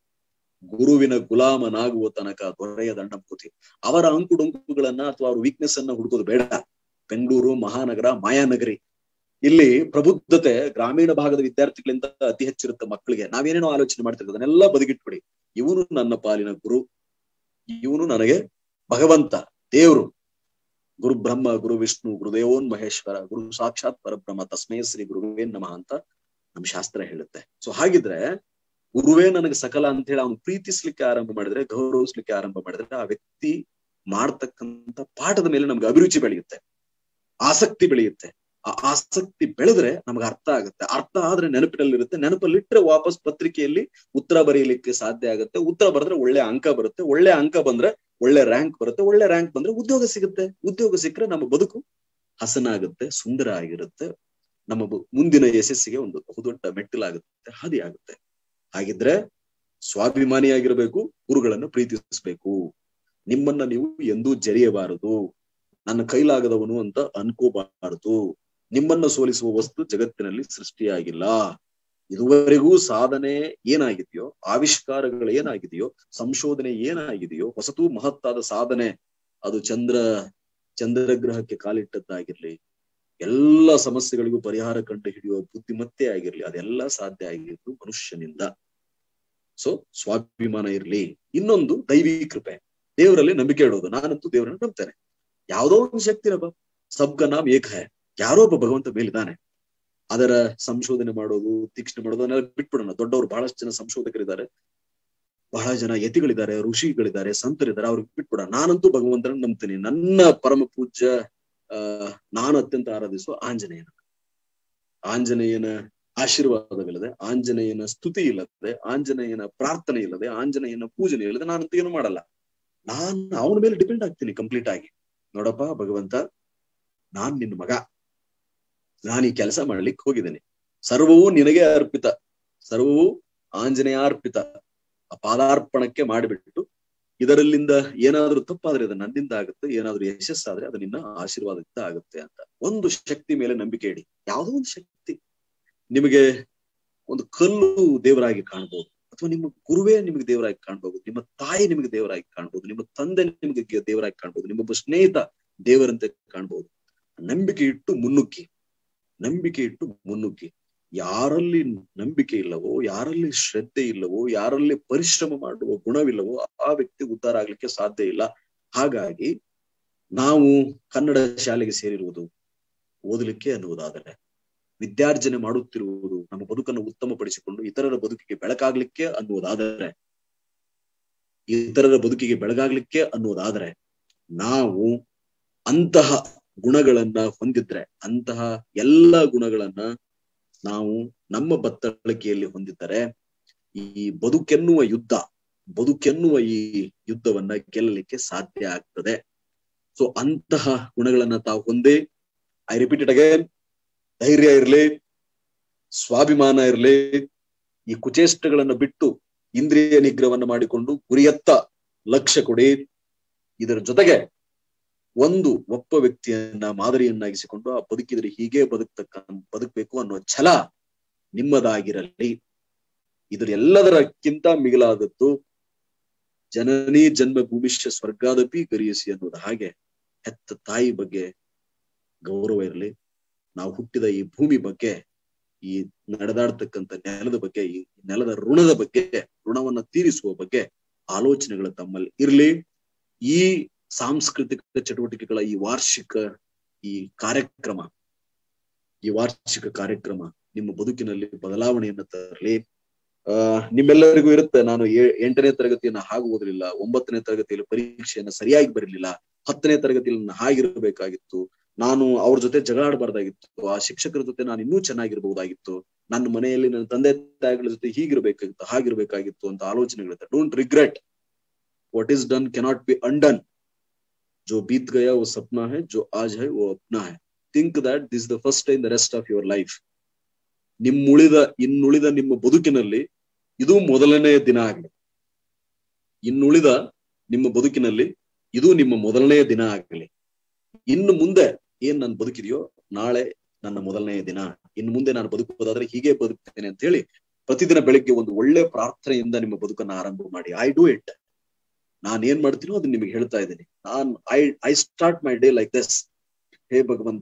ಗುರುವಿನ ಗುಲಾಮನಾಗುವ ತನಕ ದೊರೆಯ ದಂಡ ಮುಕುತಿ ಅವರ ಅಂಕು ಡೊಂಕುಗಳನ್ನ ಅಥವಾ ಅವ್ರ ವೀಕ್ನೆಸ್ ಅನ್ನ ಹುಡುಕೋದು ಬೇಡ ಬೆಂಗಳೂರು ಮಹಾನಗರ ಮಾಯಾನಗರಿ ಇಲ್ಲಿ ಪ್ರಬುದ್ಧತೆ ಗ್ರಾಮೀಣ ಭಾಗದ ವಿದ್ಯಾರ್ಥಿಗಳಿಂದ ಅತಿ ಹೆಚ್ಚಿರುತ್ತೆ ಮಕ್ಕಳಿಗೆ ನಾವೇನೇನೋ ಆಲೋಚನೆ ಮಾಡ್ತಿರ್ತೀವಿ ಅದನ್ನೆಲ್ಲ ಬದಿಗಿಟ್ಬಿಡಿ ಇವನು ನನ್ನ ಪಾಲಿನ ಗುರು ಇವನು ನನಗೆ ಭಗವಂತ ದೇವ್ರು ಗುರು ಬ್ರಹ್ಮ ಗುರು ವಿಷ್ಣು ಗುರುದೇವೋನ್ ಮಹೇಶ್ವರ ಗುರು ಸಾಕ್ಷಾತ್ ಪರಬ್ರಹ್ಮ ತಸ್ಮೇ ಶ್ರೀ ಗುರುವೇನ್ ನಮಃ ಅಂತ ನಮ್ ಶಾಸ್ತ್ರ ಹೇಳುತ್ತೆ ಸೊ ಹಾಗಿದ್ರೆ ಗುರುವೇ ನನಗೆ ಸಕಲ ಅಂತ ಹೇಳಿ ಅವನು ಪ್ರೀತಿಸ್ಲಿಕ್ಕೆ ಆರಂಭ ಮಾಡಿದ್ರೆ ಗೌರವಿಸ್ಲಿಕ್ಕೆ ಆರಂಭ ಮಾಡಿದ್ರೆ ಆ ವ್ಯಕ್ತಿ ಮಾಡ್ತಕ್ಕಂತ ಪಾಠದ ಮೇಲೆ ನಮ್ಗೆ ಅಭಿರುಚಿ ಬೆಳೆಯುತ್ತೆ ಆಸಕ್ತಿ ಬೆಳೆಯುತ್ತೆ ಆ ಆಸಕ್ತಿ ಬೆಳೆದ್ರೆ ನಮ್ಗೆ ಅರ್ಥ ಆಗುತ್ತೆ ಅರ್ಥ ಆದ್ರೆ ನೆನಪಿನಲ್ಲಿರುತ್ತೆ ನೆನಪಲ್ಲಿಟ್ರೆ ವಾಪಸ್ ಪತ್ರಿಕೆಯಲ್ಲಿ ಉತ್ತರ ಬರೆಯಲಿಕ್ಕೆ ಸಾಧ್ಯ ಆಗುತ್ತೆ ಉತ್ತರ ಬರೆದ್ರೆ ಒಳ್ಳೆ ಅಂಕ ಬರುತ್ತೆ ಒಳ್ಳೆ ಅಂಕ ಬಂದ್ರೆ ಒಳ್ಳೆ ರ್ಯಾಂಕ್ ಬರುತ್ತೆ ಒಳ್ಳೆ ರ್ಯಾಂಕ್ ಬಂದ್ರೆ ಉದ್ಯೋಗ ಸಿಗುತ್ತೆ ಉದ್ಯೋಗ ಸಿಕ್ಕರೆ ನಮ್ಮ ಬದುಕು ಹಸನಾಗುತ್ತೆ ಸುಂದರ ಆಗಿರುತ್ತೆ ನಮ್ಮ ಮುಂದಿನ ಯಶಸ್ಸಿಗೆ ಒಂದು ಬಹುದೊಡ್ಡ ಮೆಟ್ಟಿಲಾಗುತ್ತೆ ಹಾದಿ ಆಗುತ್ತೆ ಹಾಗಿದ್ರೆ ಸ್ವಾಭಿಮಾನಿಯಾಗಿರ್ಬೇಕು ಗುರುಗಳನ್ನು ಪ್ರೀತಿಸಬೇಕು ನಿಮ್ಮನ್ನ ನೀವು ಎಂದೂ ಜರಿಯಬಾರದು ನನ್ನ ಕೈಲಾಗದವನು ಅಂತ ಅನ್ಕೋಬಾರದು ನಿಮ್ಮನ್ನ ಸೋಲಿಸುವ ವಸ್ತು ಜಗತ್ತಿನಲ್ಲಿ ಸೃಷ್ಟಿಯಾಗಿಲ್ಲ ಇದುವರೆಗೂ ಸಾಧನೆ ಏನಾಗಿದೆಯೋ ಆವಿಷ್ಕಾರಗಳು ಏನಾಗಿದೆಯೋ ಸಂಶೋಧನೆ ಏನಾಗಿದೆಯೋ ಹೊಸತು ಮಹತ್ತಾದ ಸಾಧನೆ ಅದು ಚಂದ್ರ ಚಂದ್ರಗ್ರಹಕ್ಕೆ ಕಾಲಿಟ್ಟದ್ದಾಗಿರ್ಲಿ ಎಲ್ಲ ಸಮಸ್ಯೆಗಳಿಗೂ ಪರಿಹಾರ ಕಂಡು ಹಿಡಿಯುವ ಬುದ್ಧಿಮತ್ತೆ ಆಗಿರ್ಲಿ ಅದೆಲ್ಲ ಸಾಧ್ಯ ಆಗಿದ್ದು ಮನುಷ್ಯನಿಂದ ಸೊ ಸ್ವಾಭಿಮಾನ ಇರ್ಲಿ ಇನ್ನೊಂದು ದೈವಿ ಕೃಪೆ ದೇವರಲ್ಲಿ ನಂಬಿಕೆ ಇಡೋದು ನಾನಂತೂ ದೇವರನ್ನ ನಂಬ್ತೇನೆ ಯಾವುದೋ ಒಂದು ಶಕ್ತಿ ಇರಪ್ಪ ಸಬ್ಗ ನಾಮ್ ಏಕ ಹೇ ಯಾರೋ ಒಬ್ಬ ಭಗವಂತ ಮೇಲಿದ್ದಾನೆ ಅದರ ಸಂಶೋಧನೆ ಮಾಡೋದು ತೀಕ್ಷ್ಣೆ ಮಾಡೋದು ಅದನ್ನೆಲ್ಲ ಬಿಟ್ಬಿಡೋಣ ದೊಡ್ಡವರು ಬಹಳಷ್ಟು ಜನ ಸಂಶೋಧಕರಿದ್ದಾರೆ ಬಹಳ ಜನ ಯತಿಗಳಿದ್ದಾರೆ ಋಷಿಗಳಿದ್ದಾರೆ ಸಂತರಿದ್ದಾರೆ ಅವ್ರಿಗೆ ಬಿಟ್ಬಿಡ ನಾನಂತೂ ಭಗವಂತನ ನಂಬ್ತೀನಿ ನನ್ನ ಪರಮ ಪೂಜ್ಯ ಆ ನಾನು ಅತ್ಯಂತ ಆರಾಧಿಸುವ ಆಂಜನೇಯನ ಆಂಜನೇಯನ ಆಶೀರ್ವಾದವಿಲ್ಲದೆ ಆಂಜನೇಯನ ಸ್ತುತಿ ಇಲ್ಲದೆ ಆಂಜನೇಯನ ಪ್ರಾರ್ಥನೆ ಇಲ್ಲದೆ ಆಂಜನೇಯನ ಪೂಜನೆ ಇಲ್ಲದೆ ನಾನಂತೂ ಏನು ಮಾಡಲ್ಲ ನಾನ್ ಅವನ ಮೇಲೆ ಡಿಪೆಂಡ್ ಆಗ್ತೀನಿ ಕಂಪ್ಲೀಟ್ ಆಗಿ ನೋಡಪ್ಪ ಭಗವಂತ ನಾನ್ ನಿನ್ನ ಮಗ ನಾನು ಈ ಕೆಲಸ ಮಾಡ್ಲಿಕ್ಕೆ ಹೋಗಿದ್ದೇನೆ ಸರ್ವವೂ ನಿನಗೆ ಅರ್ಪಿತ ಸರ್ವವೂ ಆಂಜನೇಯಾರ್ಪಿತ ಆ ಪಾದಾರ್ಪಣಕ್ಕೆ ಮಾಡಿಬಿಟ್ಟು ಇದರಲ್ಲಿಂದ ಏನಾದ್ರೂ ತಪ್ಪಾದ್ರೆ ಅದು ನನ್ನಿಂದ ಆಗುತ್ತೆ ಏನಾದ್ರೂ ಯಶಸ್ಸಾದ್ರೆ ಅದು ನಿನ್ನ ಆಶೀರ್ವಾದದಿಂದ ಆಗುತ್ತೆ ಅಂತ ಒಂದು ಶಕ್ತಿ ಮೇಲೆ ನಂಬಿಕೆ ಇಡಿ ಯಾವುದೋ ಒಂದು ಶಕ್ತಿ ನಿಮಗೆ ಒಂದು ಕಲ್ಲು ದೇವರಾಗಿ ಕಾಣ್ಬೋದು ಅಥವಾ ನಿಮ್ಮ ಗುರುವೇ ನಿಮಗೆ ದೇವರಾಗಿ ಕಾಣ್ಬೋದು ನಿಮ್ಮ ತಾಯಿ ನಿಮಗೆ ದೇವರಾಗಿ ಕಾಣ್ಬೋದು ನಿಮ್ಮ ತಂದೆ ನಿಮಗೆ ದೇವರಾಗಿ ಕಾಣ್ಬೋದು ನಿಮ್ಮೊಬ್ಬ ಸ್ನೇಹಿತ ದೇವರಂತೆ ಕಾಣ್ಬೋದು ನಂಬಿಕೆ ಇಟ್ಟು ಮುನ್ನುಗ್ಗಿ ನಂಬಿಕೆ ಇಟ್ಟು ಮುನ್ನುಗ್ಗಿ ಯಾರಲ್ಲಿ ನಂಬಿಕೆ ಇಲ್ಲವೋ ಯಾರಲ್ಲಿ ಶ್ರದ್ಧೆ ಇಲ್ಲವೋ ಯಾರಲ್ಲಿ ಪರಿಶ್ರಮ ಮಾಡುವ ಗುಣವಿಲ್ಲವೋ ಆ ವ್ಯಕ್ತಿ ಉದ್ಧಾರ ಆಗ್ಲಿಕ್ಕೆ ಸಾಧ್ಯ ಇಲ್ಲ ಹಾಗಾಗಿ ನಾವು ಕನ್ನಡ ಶಾಲೆಗೆ ಸೇರಿರುವುದು ಓದಲಿಕ್ಕೆ ಅನ್ನುವುದಾದರೆ ವಿದ್ಯಾರ್ಜನೆ ಮಾಡುತ್ತಿರುವುದು ನಮ್ಮ ಬದುಕನ್ನು ಉತ್ತಮಪಡಿಸಿಕೊಂಡು ಇತರರ ಬದುಕಿಗೆ ಬೆಳಕಾಗ್ಲಿಕ್ಕೆ ಅನ್ನುವುದಾದರೆ ಇತರರ ಬದುಕಿಗೆ ಬೆಳಗಾಗ್ಲಿಕ್ಕೆ ಅನ್ನುವುದಾದರೆ ನಾವು ಅಂತಹ ಗುಣಗಳನ್ನ ಹೊಂದಿದ್ರೆ ಅಂತಹ ಎಲ್ಲ ಗುಣಗಳನ್ನ ನಾವು ನಮ್ಮ ಬತ್ತಳಿಕೆಯಲ್ಲಿ ಹೊಂದಿದ್ದರೆ ಈ ಬದುಕೆನ್ನುವ ಯುದ್ಧ ಬದುಕೆನ್ನುವ ಈ ಯುದ್ಧವನ್ನ ಗೆಲ್ಲಲಿಕ್ಕೆ ಸಾಧ್ಯ ಆಗ್ತದೆ ಸೊ ಅಂತಹ ಗುಣಗಳನ್ನ ತಾವು ಹೊಂದಿ ಐ ರಿಪೀಟ್ ಇಟ್ ಅಗೇನ್ ಧೈರ್ಯ ಇರ್ಲಿ ಸ್ವಾಭಿಮಾನ ಇರ್ಲಿ ಈ ಕುಚೇಷ್ಟಗಳನ್ನ ಬಿಟ್ಟು ಇಂದ್ರಿಯ ನಿಗ್ರಹವನ್ನ ಮಾಡಿಕೊಂಡು ಗುರಿಯತ್ತ ಲಕ್ಷ್ಯ ಕೊಡಿ ಇದರ ಜೊತೆಗೆ ಒಂದು ಒಬ್ಬ ವ್ಯಕ್ತಿಯನ್ನ ಮಾದರಿಯನ್ನಾಗಿಸಿಕೊಂಡು ಆ ಬದುಕಿದ್ರೆ ಹೀಗೆ ಬದುಕ್ತಕ್ಕ ಬದುಕಬೇಕು ಅನ್ನೋ ಛಲ ನಿಮ್ಮದಾಗಿರಲಿ ಇದ್ರ ಎಲ್ಲದರಕ್ಕಿಂತ ಮಿಗಿಲಾದದ್ದು ಜನನಿ ಜನ್ಮ ಭೂಮಿಷ್ಯ ಸ್ವರ್ಗಾದಪಿ ಗರಿಯಸಿ ಅನ್ನೋದು ಹಾಗೆ ಹೆತ್ತ ತಾಯಿ ಬಗ್ಗೆ ಗೌರವ ಇರಲಿ ನಾವು ಹುಟ್ಟಿದ ಈ ಭೂಮಿ ಬಗ್ಗೆ ಈ ನಡೆದಾಡ್ತಕ್ಕಂಥ ನೆಲದ ಬಗ್ಗೆ ಈ ನೆಲದ ಋಣದ ಬಗ್ಗೆ ಋಣವನ್ನ ತೀರಿಸುವ ಬಗ್ಗೆ ಆಲೋಚನೆಗಳು ತಮ್ಮಲ್ಲಿ ಇರ್ಲಿ ಈ ಸಾಂಸ್ಕೃತಿಕ ಚಟುವಟಿಕೆಗಳ ಈ ವಾರ್ಷಿಕ ಈ ಕಾರ್ಯಕ್ರಮ ಈ ವಾರ್ಷಿಕ ಕಾರ್ಯಕ್ರಮ ನಿಮ್ಮ ಬದುಕಿನಲ್ಲಿ ಬದಲಾವಣೆಯನ್ನ ತರಲಿ ಆ ನಿಮ್ಮೆಲ್ಲರಿಗೂ ಇರುತ್ತೆ ನಾನು ಎಂಟನೇ ತರಗತಿಯನ್ನ ಹಾಗೆ ಓದಲಿಲ್ಲ ಒಂಬತ್ತನೇ ತರಗತಿಯಲ್ಲಿ ಪರೀಕ್ಷೆಯನ್ನ ಸರಿಯಾಗಿ ಬರಲಿಲ್ಲ ಹತ್ತನೇ ತರಗತಿಯಲ್ಲಿ ನಾನು ಹಾಗಿರ್ಬೇಕಾಗಿತ್ತು ನಾನು ಅವ್ರ ಜೊತೆ ಜಗಳಾಡಬಾರ್ದಾಗಿತ್ತು ಆ ಶಿಕ್ಷಕರ ಜೊತೆ ನಾನು ಇನ್ನೂ ಚೆನ್ನಾಗಿರ್ಬಹುದಾಗಿತ್ತು ನನ್ನ ಮನೆಯಲ್ಲಿ ನನ್ನ ತಂದೆ ತಾಯಿಗಳ ಜೊತೆ ಹೀಗಿರ್ಬೇಕಾಗಿತ್ತು ಹಾಗಿರ್ಬೇಕಾಗಿತ್ತು ಅಂತ ಆಲೋಚನೆಗಳಿರುತ್ತೆ don't regret what is done cannot be undone जो बीत गया वो सपना है जो आज है वो अपना है think that this the first time the rest of your life ನಿಮ್ಮುಳಿದ ಇನ್ನುಳಿದ ನಿಮ್ಮ ಬದುಕಿನಲ್ಲಿ ಇದು ಮೊದಲನೆಯ ದಿನ ಆಗಲಿ ಇನ್ನುಳಿದ ನಿಮ್ಮ ಬದುಕಿನಲ್ಲಿ ಇದು ನಿಮ್ಮ ಮೊದಲನೆಯ ದಿನ ಆಗಲಿ ಇನ್ನು ಮುಂದೆ ಏನ್ ನಾನು ಬದುಕಿದೆಯೋ ನಾಳೆ ನನ್ನ ಮೊದಲನೆಯ ದಿನ ಇನ್ನು ಮುಂದೆ ನಾನು ಬದುಕುವುದಾದ್ರೆ ಹೀಗೆ ಬದುಕ್ತೇನೆ ಅಂತ ಹೇಳಿ ಪ್ರತಿದಿನ ಬೆಳಿಗ್ಗೆ ಒಂದು ಒಳ್ಳೆ ಪ್ರಾರ್ಥನೆಯಿಂದ ನಿಮ್ಮ ಬದುಕನ್ನ ಆರಂಭ ಮಾಡಿ ಐ ಡೂ ಇಟ್ ನಾನ್ ಏನ್ ಮಾಡ್ತೀನೋ ಅದನ್ನ ನಿಮಗೆ ಹೇಳ್ತಾ ಇದ್ದೀನಿ ನಾನ್ I I start my day like this ಹೇ ಭಗವಂತ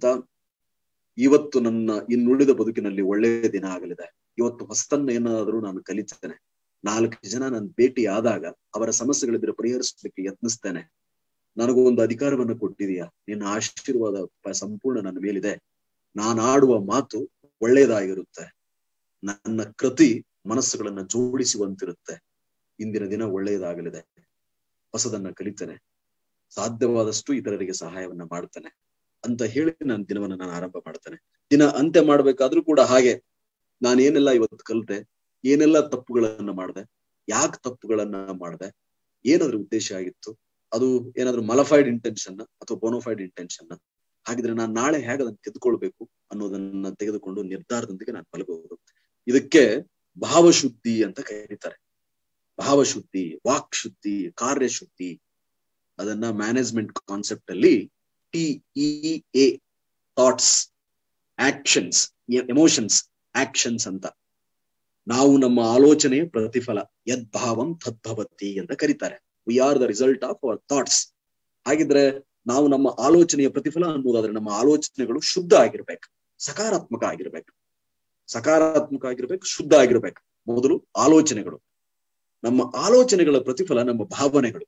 ಇವತ್ತು ನನ್ನ ಇನ್ನುಳಿದ ಬದುಕಿನಲ್ಲಿ ಒಳ್ಳೆಯ ದಿನ ಆಗಲಿದೆ ಇವತ್ತು ಹೊಸತನ್ನ ಏನಾದರೂ ನಾನು ಕಲಿತೇನೆ ನಾಲ್ಕು ಜನ ನನ್ನ ಭೇಟಿ ಆದಾಗ ಅವರ ಸಮಸ್ಯೆಗಳಿದ್ರೆ ಪರಿಹರಿಸಲಿಕ್ಕೆ ಯತ್ನಿಸ್ತೇನೆ ನನಗೂ ಒಂದು ಅಧಿಕಾರವನ್ನು ಕೊಟ್ಟಿದೀಯಾ ನಿನ್ನ ಆಶೀರ್ವಾದ ಸಂಪೂರ್ಣ ನನ್ನ ಮೇಲಿದೆ ನಾನು ಆಡುವ ಮಾತು ಒಳ್ಳೆಯದಾಗಿರುತ್ತೆ ನನ್ನ ಕೃತಿ ಮನಸ್ಸುಗಳನ್ನ ಜೋಡಿಸುವಂತಿರುತ್ತೆ ಇಂದಿನ ದಿನ ಒಳ್ಳೆಯದಾಗಲಿದೆ ಹೊಸದನ್ನ ಕಲಿತೇನೆ ಸಾಧ್ಯವಾದಷ್ಟು ಇತರರಿಗೆ ಸಹಾಯವನ್ನ ಮಾಡ್ತೇನೆ ಅಂತ ಹೇಳಿ ನಾನು ದಿನವನ್ನ ನಾನು ಆರಂಭ ಮಾಡ್ತೇನೆ ದಿನ ಅಂತ್ಯ ಮಾಡ್ಬೇಕಾದ್ರೂ ಕೂಡ ಹಾಗೆ ನಾನು ಏನೆಲ್ಲ ಇವತ್ತು ಕಲಿತೆ ಏನೆಲ್ಲ ತಪ್ಪುಗಳನ್ನ ಮಾಡಿದೆ ಯಾಕೆ ತಪ್ಪುಗಳನ್ನ ಮಾಡಿದೆ ಏನಾದ್ರ ಉದ್ದೇಶ ಆಗಿತ್ತು ಅದು ಏನಾದ್ರೂ ಮಲಫೈಡ್ ಇಂಟೆನ್ಷನ್ ಅಥವಾ ಬೋನೋಫೈಡ್ ಇಂಟೆನ್ಷನ್ ಹಾಗಿದ್ರೆ ನಾನು ನಾಳೆ ಹೇಗೆ ಅದನ್ನ ತೆಗೆದುಕೊಳ್ಬೇಕು ಅನ್ನೋದನ್ನ ತೆಗೆದುಕೊಂಡು ನಿರ್ಧಾರದೊಂದಿಗೆ ನಾನು ಮಲಗಬಹುದು ಇದಕ್ಕೆ ಭಾವಶುದ್ಧಿ ಅಂತ ಕರೀತಾರೆ ಭಾವಶುದ್ಧಿ ವಾಕ್ ಶುದ್ಧಿ ಕಾರ್ಯಶುದ್ಧಿ ಅದನ್ನ ಮ್ಯಾನೇಜ್ಮೆಂಟ್ ಕಾನ್ಸೆಪ್ಟ್ ಅಲ್ಲಿ T E A thoughts actions emotions actions ಅಂತ ನಾವು ನಮ್ಮ ಆಲೋಚನೆಯ ಪ್ರತಿಫಲ ಯದ್ಭಾವಂ ತದ್ಭವತಿ ಅಂತ ಕರೀತಾರೆ we are the result of our thoughts ಹಾಗಿದ್ರೆ ನಾವು ನಮ್ಮ ಆಲೋಚನೆಯ ಪ್ರತಿಫಲ ಅನ್ನೋದಾದ್ರೆ ನಮ್ಮ ಆಲೋಚನೆಗಳು ಶುದ್ಧ ಆಗಿರ್ಬೇಕು ಸಕಾರಾತ್ಮಕ ಆಗಿರ್ಬೇಕು ಸಕಾರಾತ್ಮಕ ಆಗಿರ್ಬೇಕು ಶುದ್ಧ ಆಗಿರ್ಬೇಕು ಮೊದಲು ಆಲೋಚನೆಗಳು ನಮ್ಮ ಆಲೋಚನೆಗಳ ಪ್ರತಿಫಲ ನಮ್ಮ ಭಾವನೆಗಳು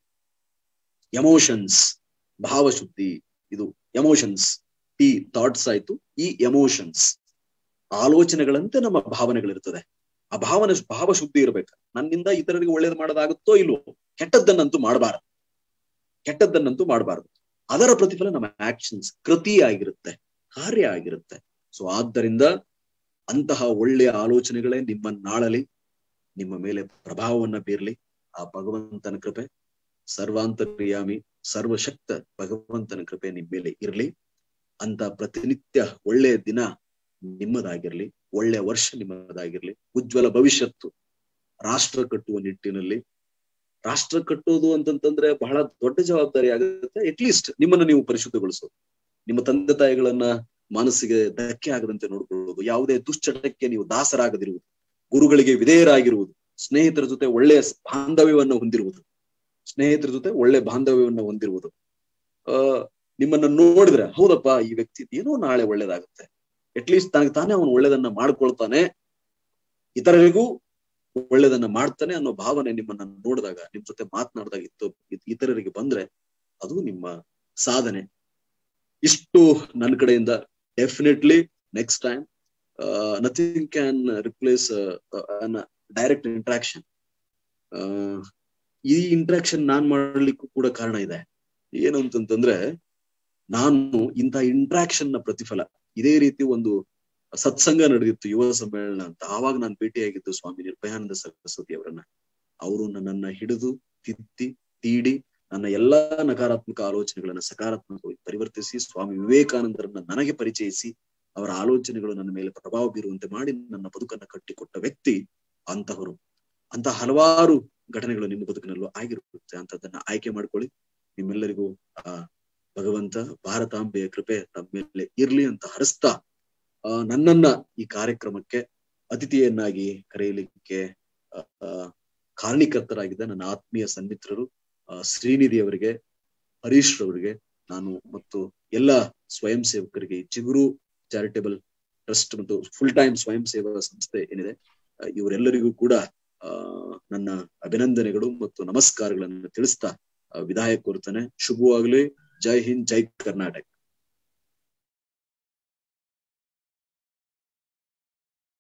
ಎಮೋಷನ್ಸ್ ಭಾವಶುದ್ಧಿ ಇದು ಎಮೋಷನ್ಸ್ ಟಿ ಥಾಟ್ಸ್ ಆಯ್ತು ಈ ಎಮೋಷನ್ಸ್ ಆಲೋಚನೆಗಳಂತೆ ನಮ್ಮ ಭಾವನೆಗಳಿರ್ತದೆ ಆ ಭಾವನೆ ಭಾವಶುದ್ಧಿ ಇರ್ಬೇಕು ನನ್ನಿಂದ ಇತರರಿಗೆ ಒಳ್ಳೇದು ಮಾಡೋದಾಗುತ್ತೋ ಇಲ್ವೋ ಕೆಟ್ಟದ್ದನ್ನಂತೂ ಮಾಡಬಾರದು ಕೆಟ್ಟದ್ದನ್ನಂತೂ ಮಾಡಬಾರದು ಅದರ ಪ್ರತಿಫಲ ನಮ್ಮ ಆಕ್ಷನ್ಸ್ ಕೃತಿ ಆಗಿರುತ್ತೆ ಕಾರ್ಯ ಆಗಿರುತ್ತೆ ಸೊ ಆದ್ದರಿಂದ ಅಂತಹ ಒಳ್ಳೆಯ ಆಲೋಚನೆಗಳೇ ನಿಮ್ಮನ್ನಾಳಲಿ ನಿಮ್ಮ ಮೇಲೆ ಪ್ರಭಾವವನ್ನ ಬೀರ್ಲಿ ಆ ಭಗವಂತನ ಕೃಪೆ ಸರ್ವಾಂತರ್ಯಾಮಿ ಸರ್ವಶಕ್ತ ಭಗವಂತನ ಕೃಪೆ ನಿಮ್ಮ ಮೇಲೆ ಇರ್ಲಿ ಅಂತ ಪ್ರತಿನಿತ್ಯ ಒಳ್ಳೆಯ ದಿನ ನಿಮ್ಮದಾಗಿರ್ಲಿ ಒಳ್ಳೆಯ ವರ್ಷ ನಿಮ್ಮದಾಗಿರ್ಲಿ ಉಜ್ವಲ ಭವಿಷ್ಯತ್ತು ರಾಷ್ಟ್ರ ಕಟ್ಟುವ ನಿಟ್ಟಿನಲ್ಲಿ ರಾಷ್ಟ್ರ ಕಟ್ಟೋದು ಅಂತಂತಂದ್ರೆ ಬಹಳ ದೊಡ್ಡ ಜವಾಬ್ದಾರಿ ಆಗುತ್ತೆ ಅಟ್ಲೀಸ್ಟ್ ನಿಮ್ಮನ್ನ ನೀವು ಪರಿಶುದ್ಧಗೊಳಿಸೋದು ನಿಮ್ಮ ತಂದೆ ತಾಯಿಗಳನ್ನ ಮನಸ್ಸಿಗೆ ಧಕ್ಕೆ ಆಗದಂತೆ ನೋಡ್ಕೊಳ್ಳೋದು ಯಾವುದೇ ದುಶ್ಚಟಕ್ಕೆ ನೀವು ದಾಸರಾಗದಿರುವುದು ಗುರುಗಳಿಗೆ ವಿಧೇಯರಾಗಿರುವುದು ಸ್ನೇಹಿತರ ಜೊತೆ ಒಳ್ಳೆಯ ಬಾಂಧವ್ಯವನ್ನ ಹೊಂದಿರುವುದು ಸ್ನೇಹಿತರ ಜೊತೆ ಒಳ್ಳೆ ಬಾಂಧವ್ಯವನ್ನ ಹೊಂದಿರುವುದು ಆ ನಿಮ್ಮನ್ನ ನೋಡಿದ್ರೆ ಹೌದಪ್ಪ ಈ ವ್ಯಕ್ತಿ ಏನೋ ನಾಳೆ ಒಳ್ಳೇದಾಗುತ್ತೆ ಅಟ್ಲೀಸ್ಟ್ ತನಗೆ ತಾನೇ ಅವನು ಒಳ್ಳೇದನ್ನ ಮಾಡ್ಕೊಳ್ತಾನೆ ಇತರರಿಗೂ ಒಳ್ಳೇದನ್ನ ಮಾಡ್ತಾನೆ ಅನ್ನೋ ಭಾವನೆ ನಿಮ್ಮನ್ನ ನೋಡಿದಾಗ ನಿಮ್ ಜೊತೆ ಮಾತನಾಡಿದಾಗ ಇತ್ತು ಇತರರಿಗೆ ಬಂದ್ರೆ ಅದು ನಿಮ್ಮ ಸಾಧನೆ ಇಷ್ಟು ನನ್ನ ಕಡೆಯಿಂದ definitely next time nothing can replace direct interaction ಈ ಇಂಟ್ರಾಕ್ಷನ್ ನಾನ್ ಮಾಡ್ಲಿಕ್ಕೂ ಕೂಡ ಕಾರಣ ಇದೆ ಏನು ಅಂತಂತಂದ್ರೆ ನಾನು ಇಂಥ ಇಂಟ್ರಾಕ್ಷನ್ ನ ಪ್ರತಿಫಲ ಇದೇ ರೀತಿ ಒಂದು ಸತ್ಸಂಗ ನಡೆದಿತ್ತು ಯುವ ಸಮ್ಮೇಳನ ಅಂತ ಆವಾಗ ನಾನು ಭೇಟಿಯಾಗಿದ್ದು ಸ್ವಾಮಿ ನಿರ್ಭಯಾನಂದ ಸರಸ್ವತಿ ಅವರನ್ನ ಅವರು ನನ್ನನ್ನ ಹಿಡಿದು ತಿದ್ದಿ ತೀಡಿ ನನ್ನ ಎಲ್ಲಾ ನಕಾರಾತ್ಮಕ ಆಲೋಚನೆಗಳನ್ನ ಸಕಾರಾತ್ಮಕವಾಗಿ ಪರಿವರ್ತಿಸಿ ಸ್ವಾಮಿ ವಿವೇಕಾನಂದರನ್ನ ನನಗೆ ಪರಿಚಯಿಸಿ ಅವರ ಆಲೋಚನೆಗಳು ನನ್ನ ಮೇಲೆ ಪ್ರಭಾವ ಬೀರುವಂತೆ ಮಾಡಿ ನನ್ನ ಬದುಕನ್ನ ಕಟ್ಟಿಕೊಟ್ಟ ವ್ಯಕ್ತಿ ಅಂತಹವರು ಅಂತ ಹಲವಾರು ಘಟನೆಗಳು ನಿಮ್ಮ ಬದುಕಿನಲ್ಲೂ ಆಗಿರುತ್ತೆ ಅಂತದನ್ನ ಆಯ್ಕೆ ಮಾಡ್ಕೊಳ್ಳಿ ನಿಮ್ಮೆಲ್ಲರಿಗೂ ಆ ಭಗವಂತ ಭಾರತಾಂಬೆಯ ಕೃಪೆ ತಮ್ಮ ಮೇಲೆ ಇರ್ಲಿ ಅಂತ ಹರಿಸ್ತಾ ಆ ನನ್ನನ್ನ ಈ ಕಾರ್ಯಕ್ರಮಕ್ಕೆ ಅತಿಥಿಯನ್ನಾಗಿ ಕರೆಯಲಿಕ್ಕೆ ಕಾರಣೀಕರ್ತರಾಗಿದ್ದ ನನ್ನ ಆತ್ಮೀಯ ಸನ್ಮಿತ್ರರು ಶ್ರೀನಿಧಿ ಅವರಿಗೆ ಹರೀಶ್ ರವರಿಗೆ ನಾನು ಮತ್ತು ಎಲ್ಲ ಸ್ವಯಂ ಸೇವಕರಿಗೆ ಚಿಗುರು ಚಾರಿಟೇಬಲ್ ಟ್ರಸ್ಟ್ ಮತ್ತು ಫುಲ್ ಟೈಮ್ ಸ್ವಯಂ ಸೇವಾ ಸಂಸ್ಥೆ ಏನಿದೆ ಇವರೆಲ್ಲರಿಗೂ ಕೂಡ ಆ ನನ್ನ ಅಭಿನಂದನೆಗಳು ಮತ್ತು ನಮಸ್ಕಾರಗಳನ್ನು ತಿಳಿಸ್ತಾ ವಿದಾಯ ಕೋರುತ್ತಾನೆ ಶುಭವಾಗ್ಲಿ ಜೈ ಹಿಂದ್ ಜೈ ಕರ್ನಾಟಕ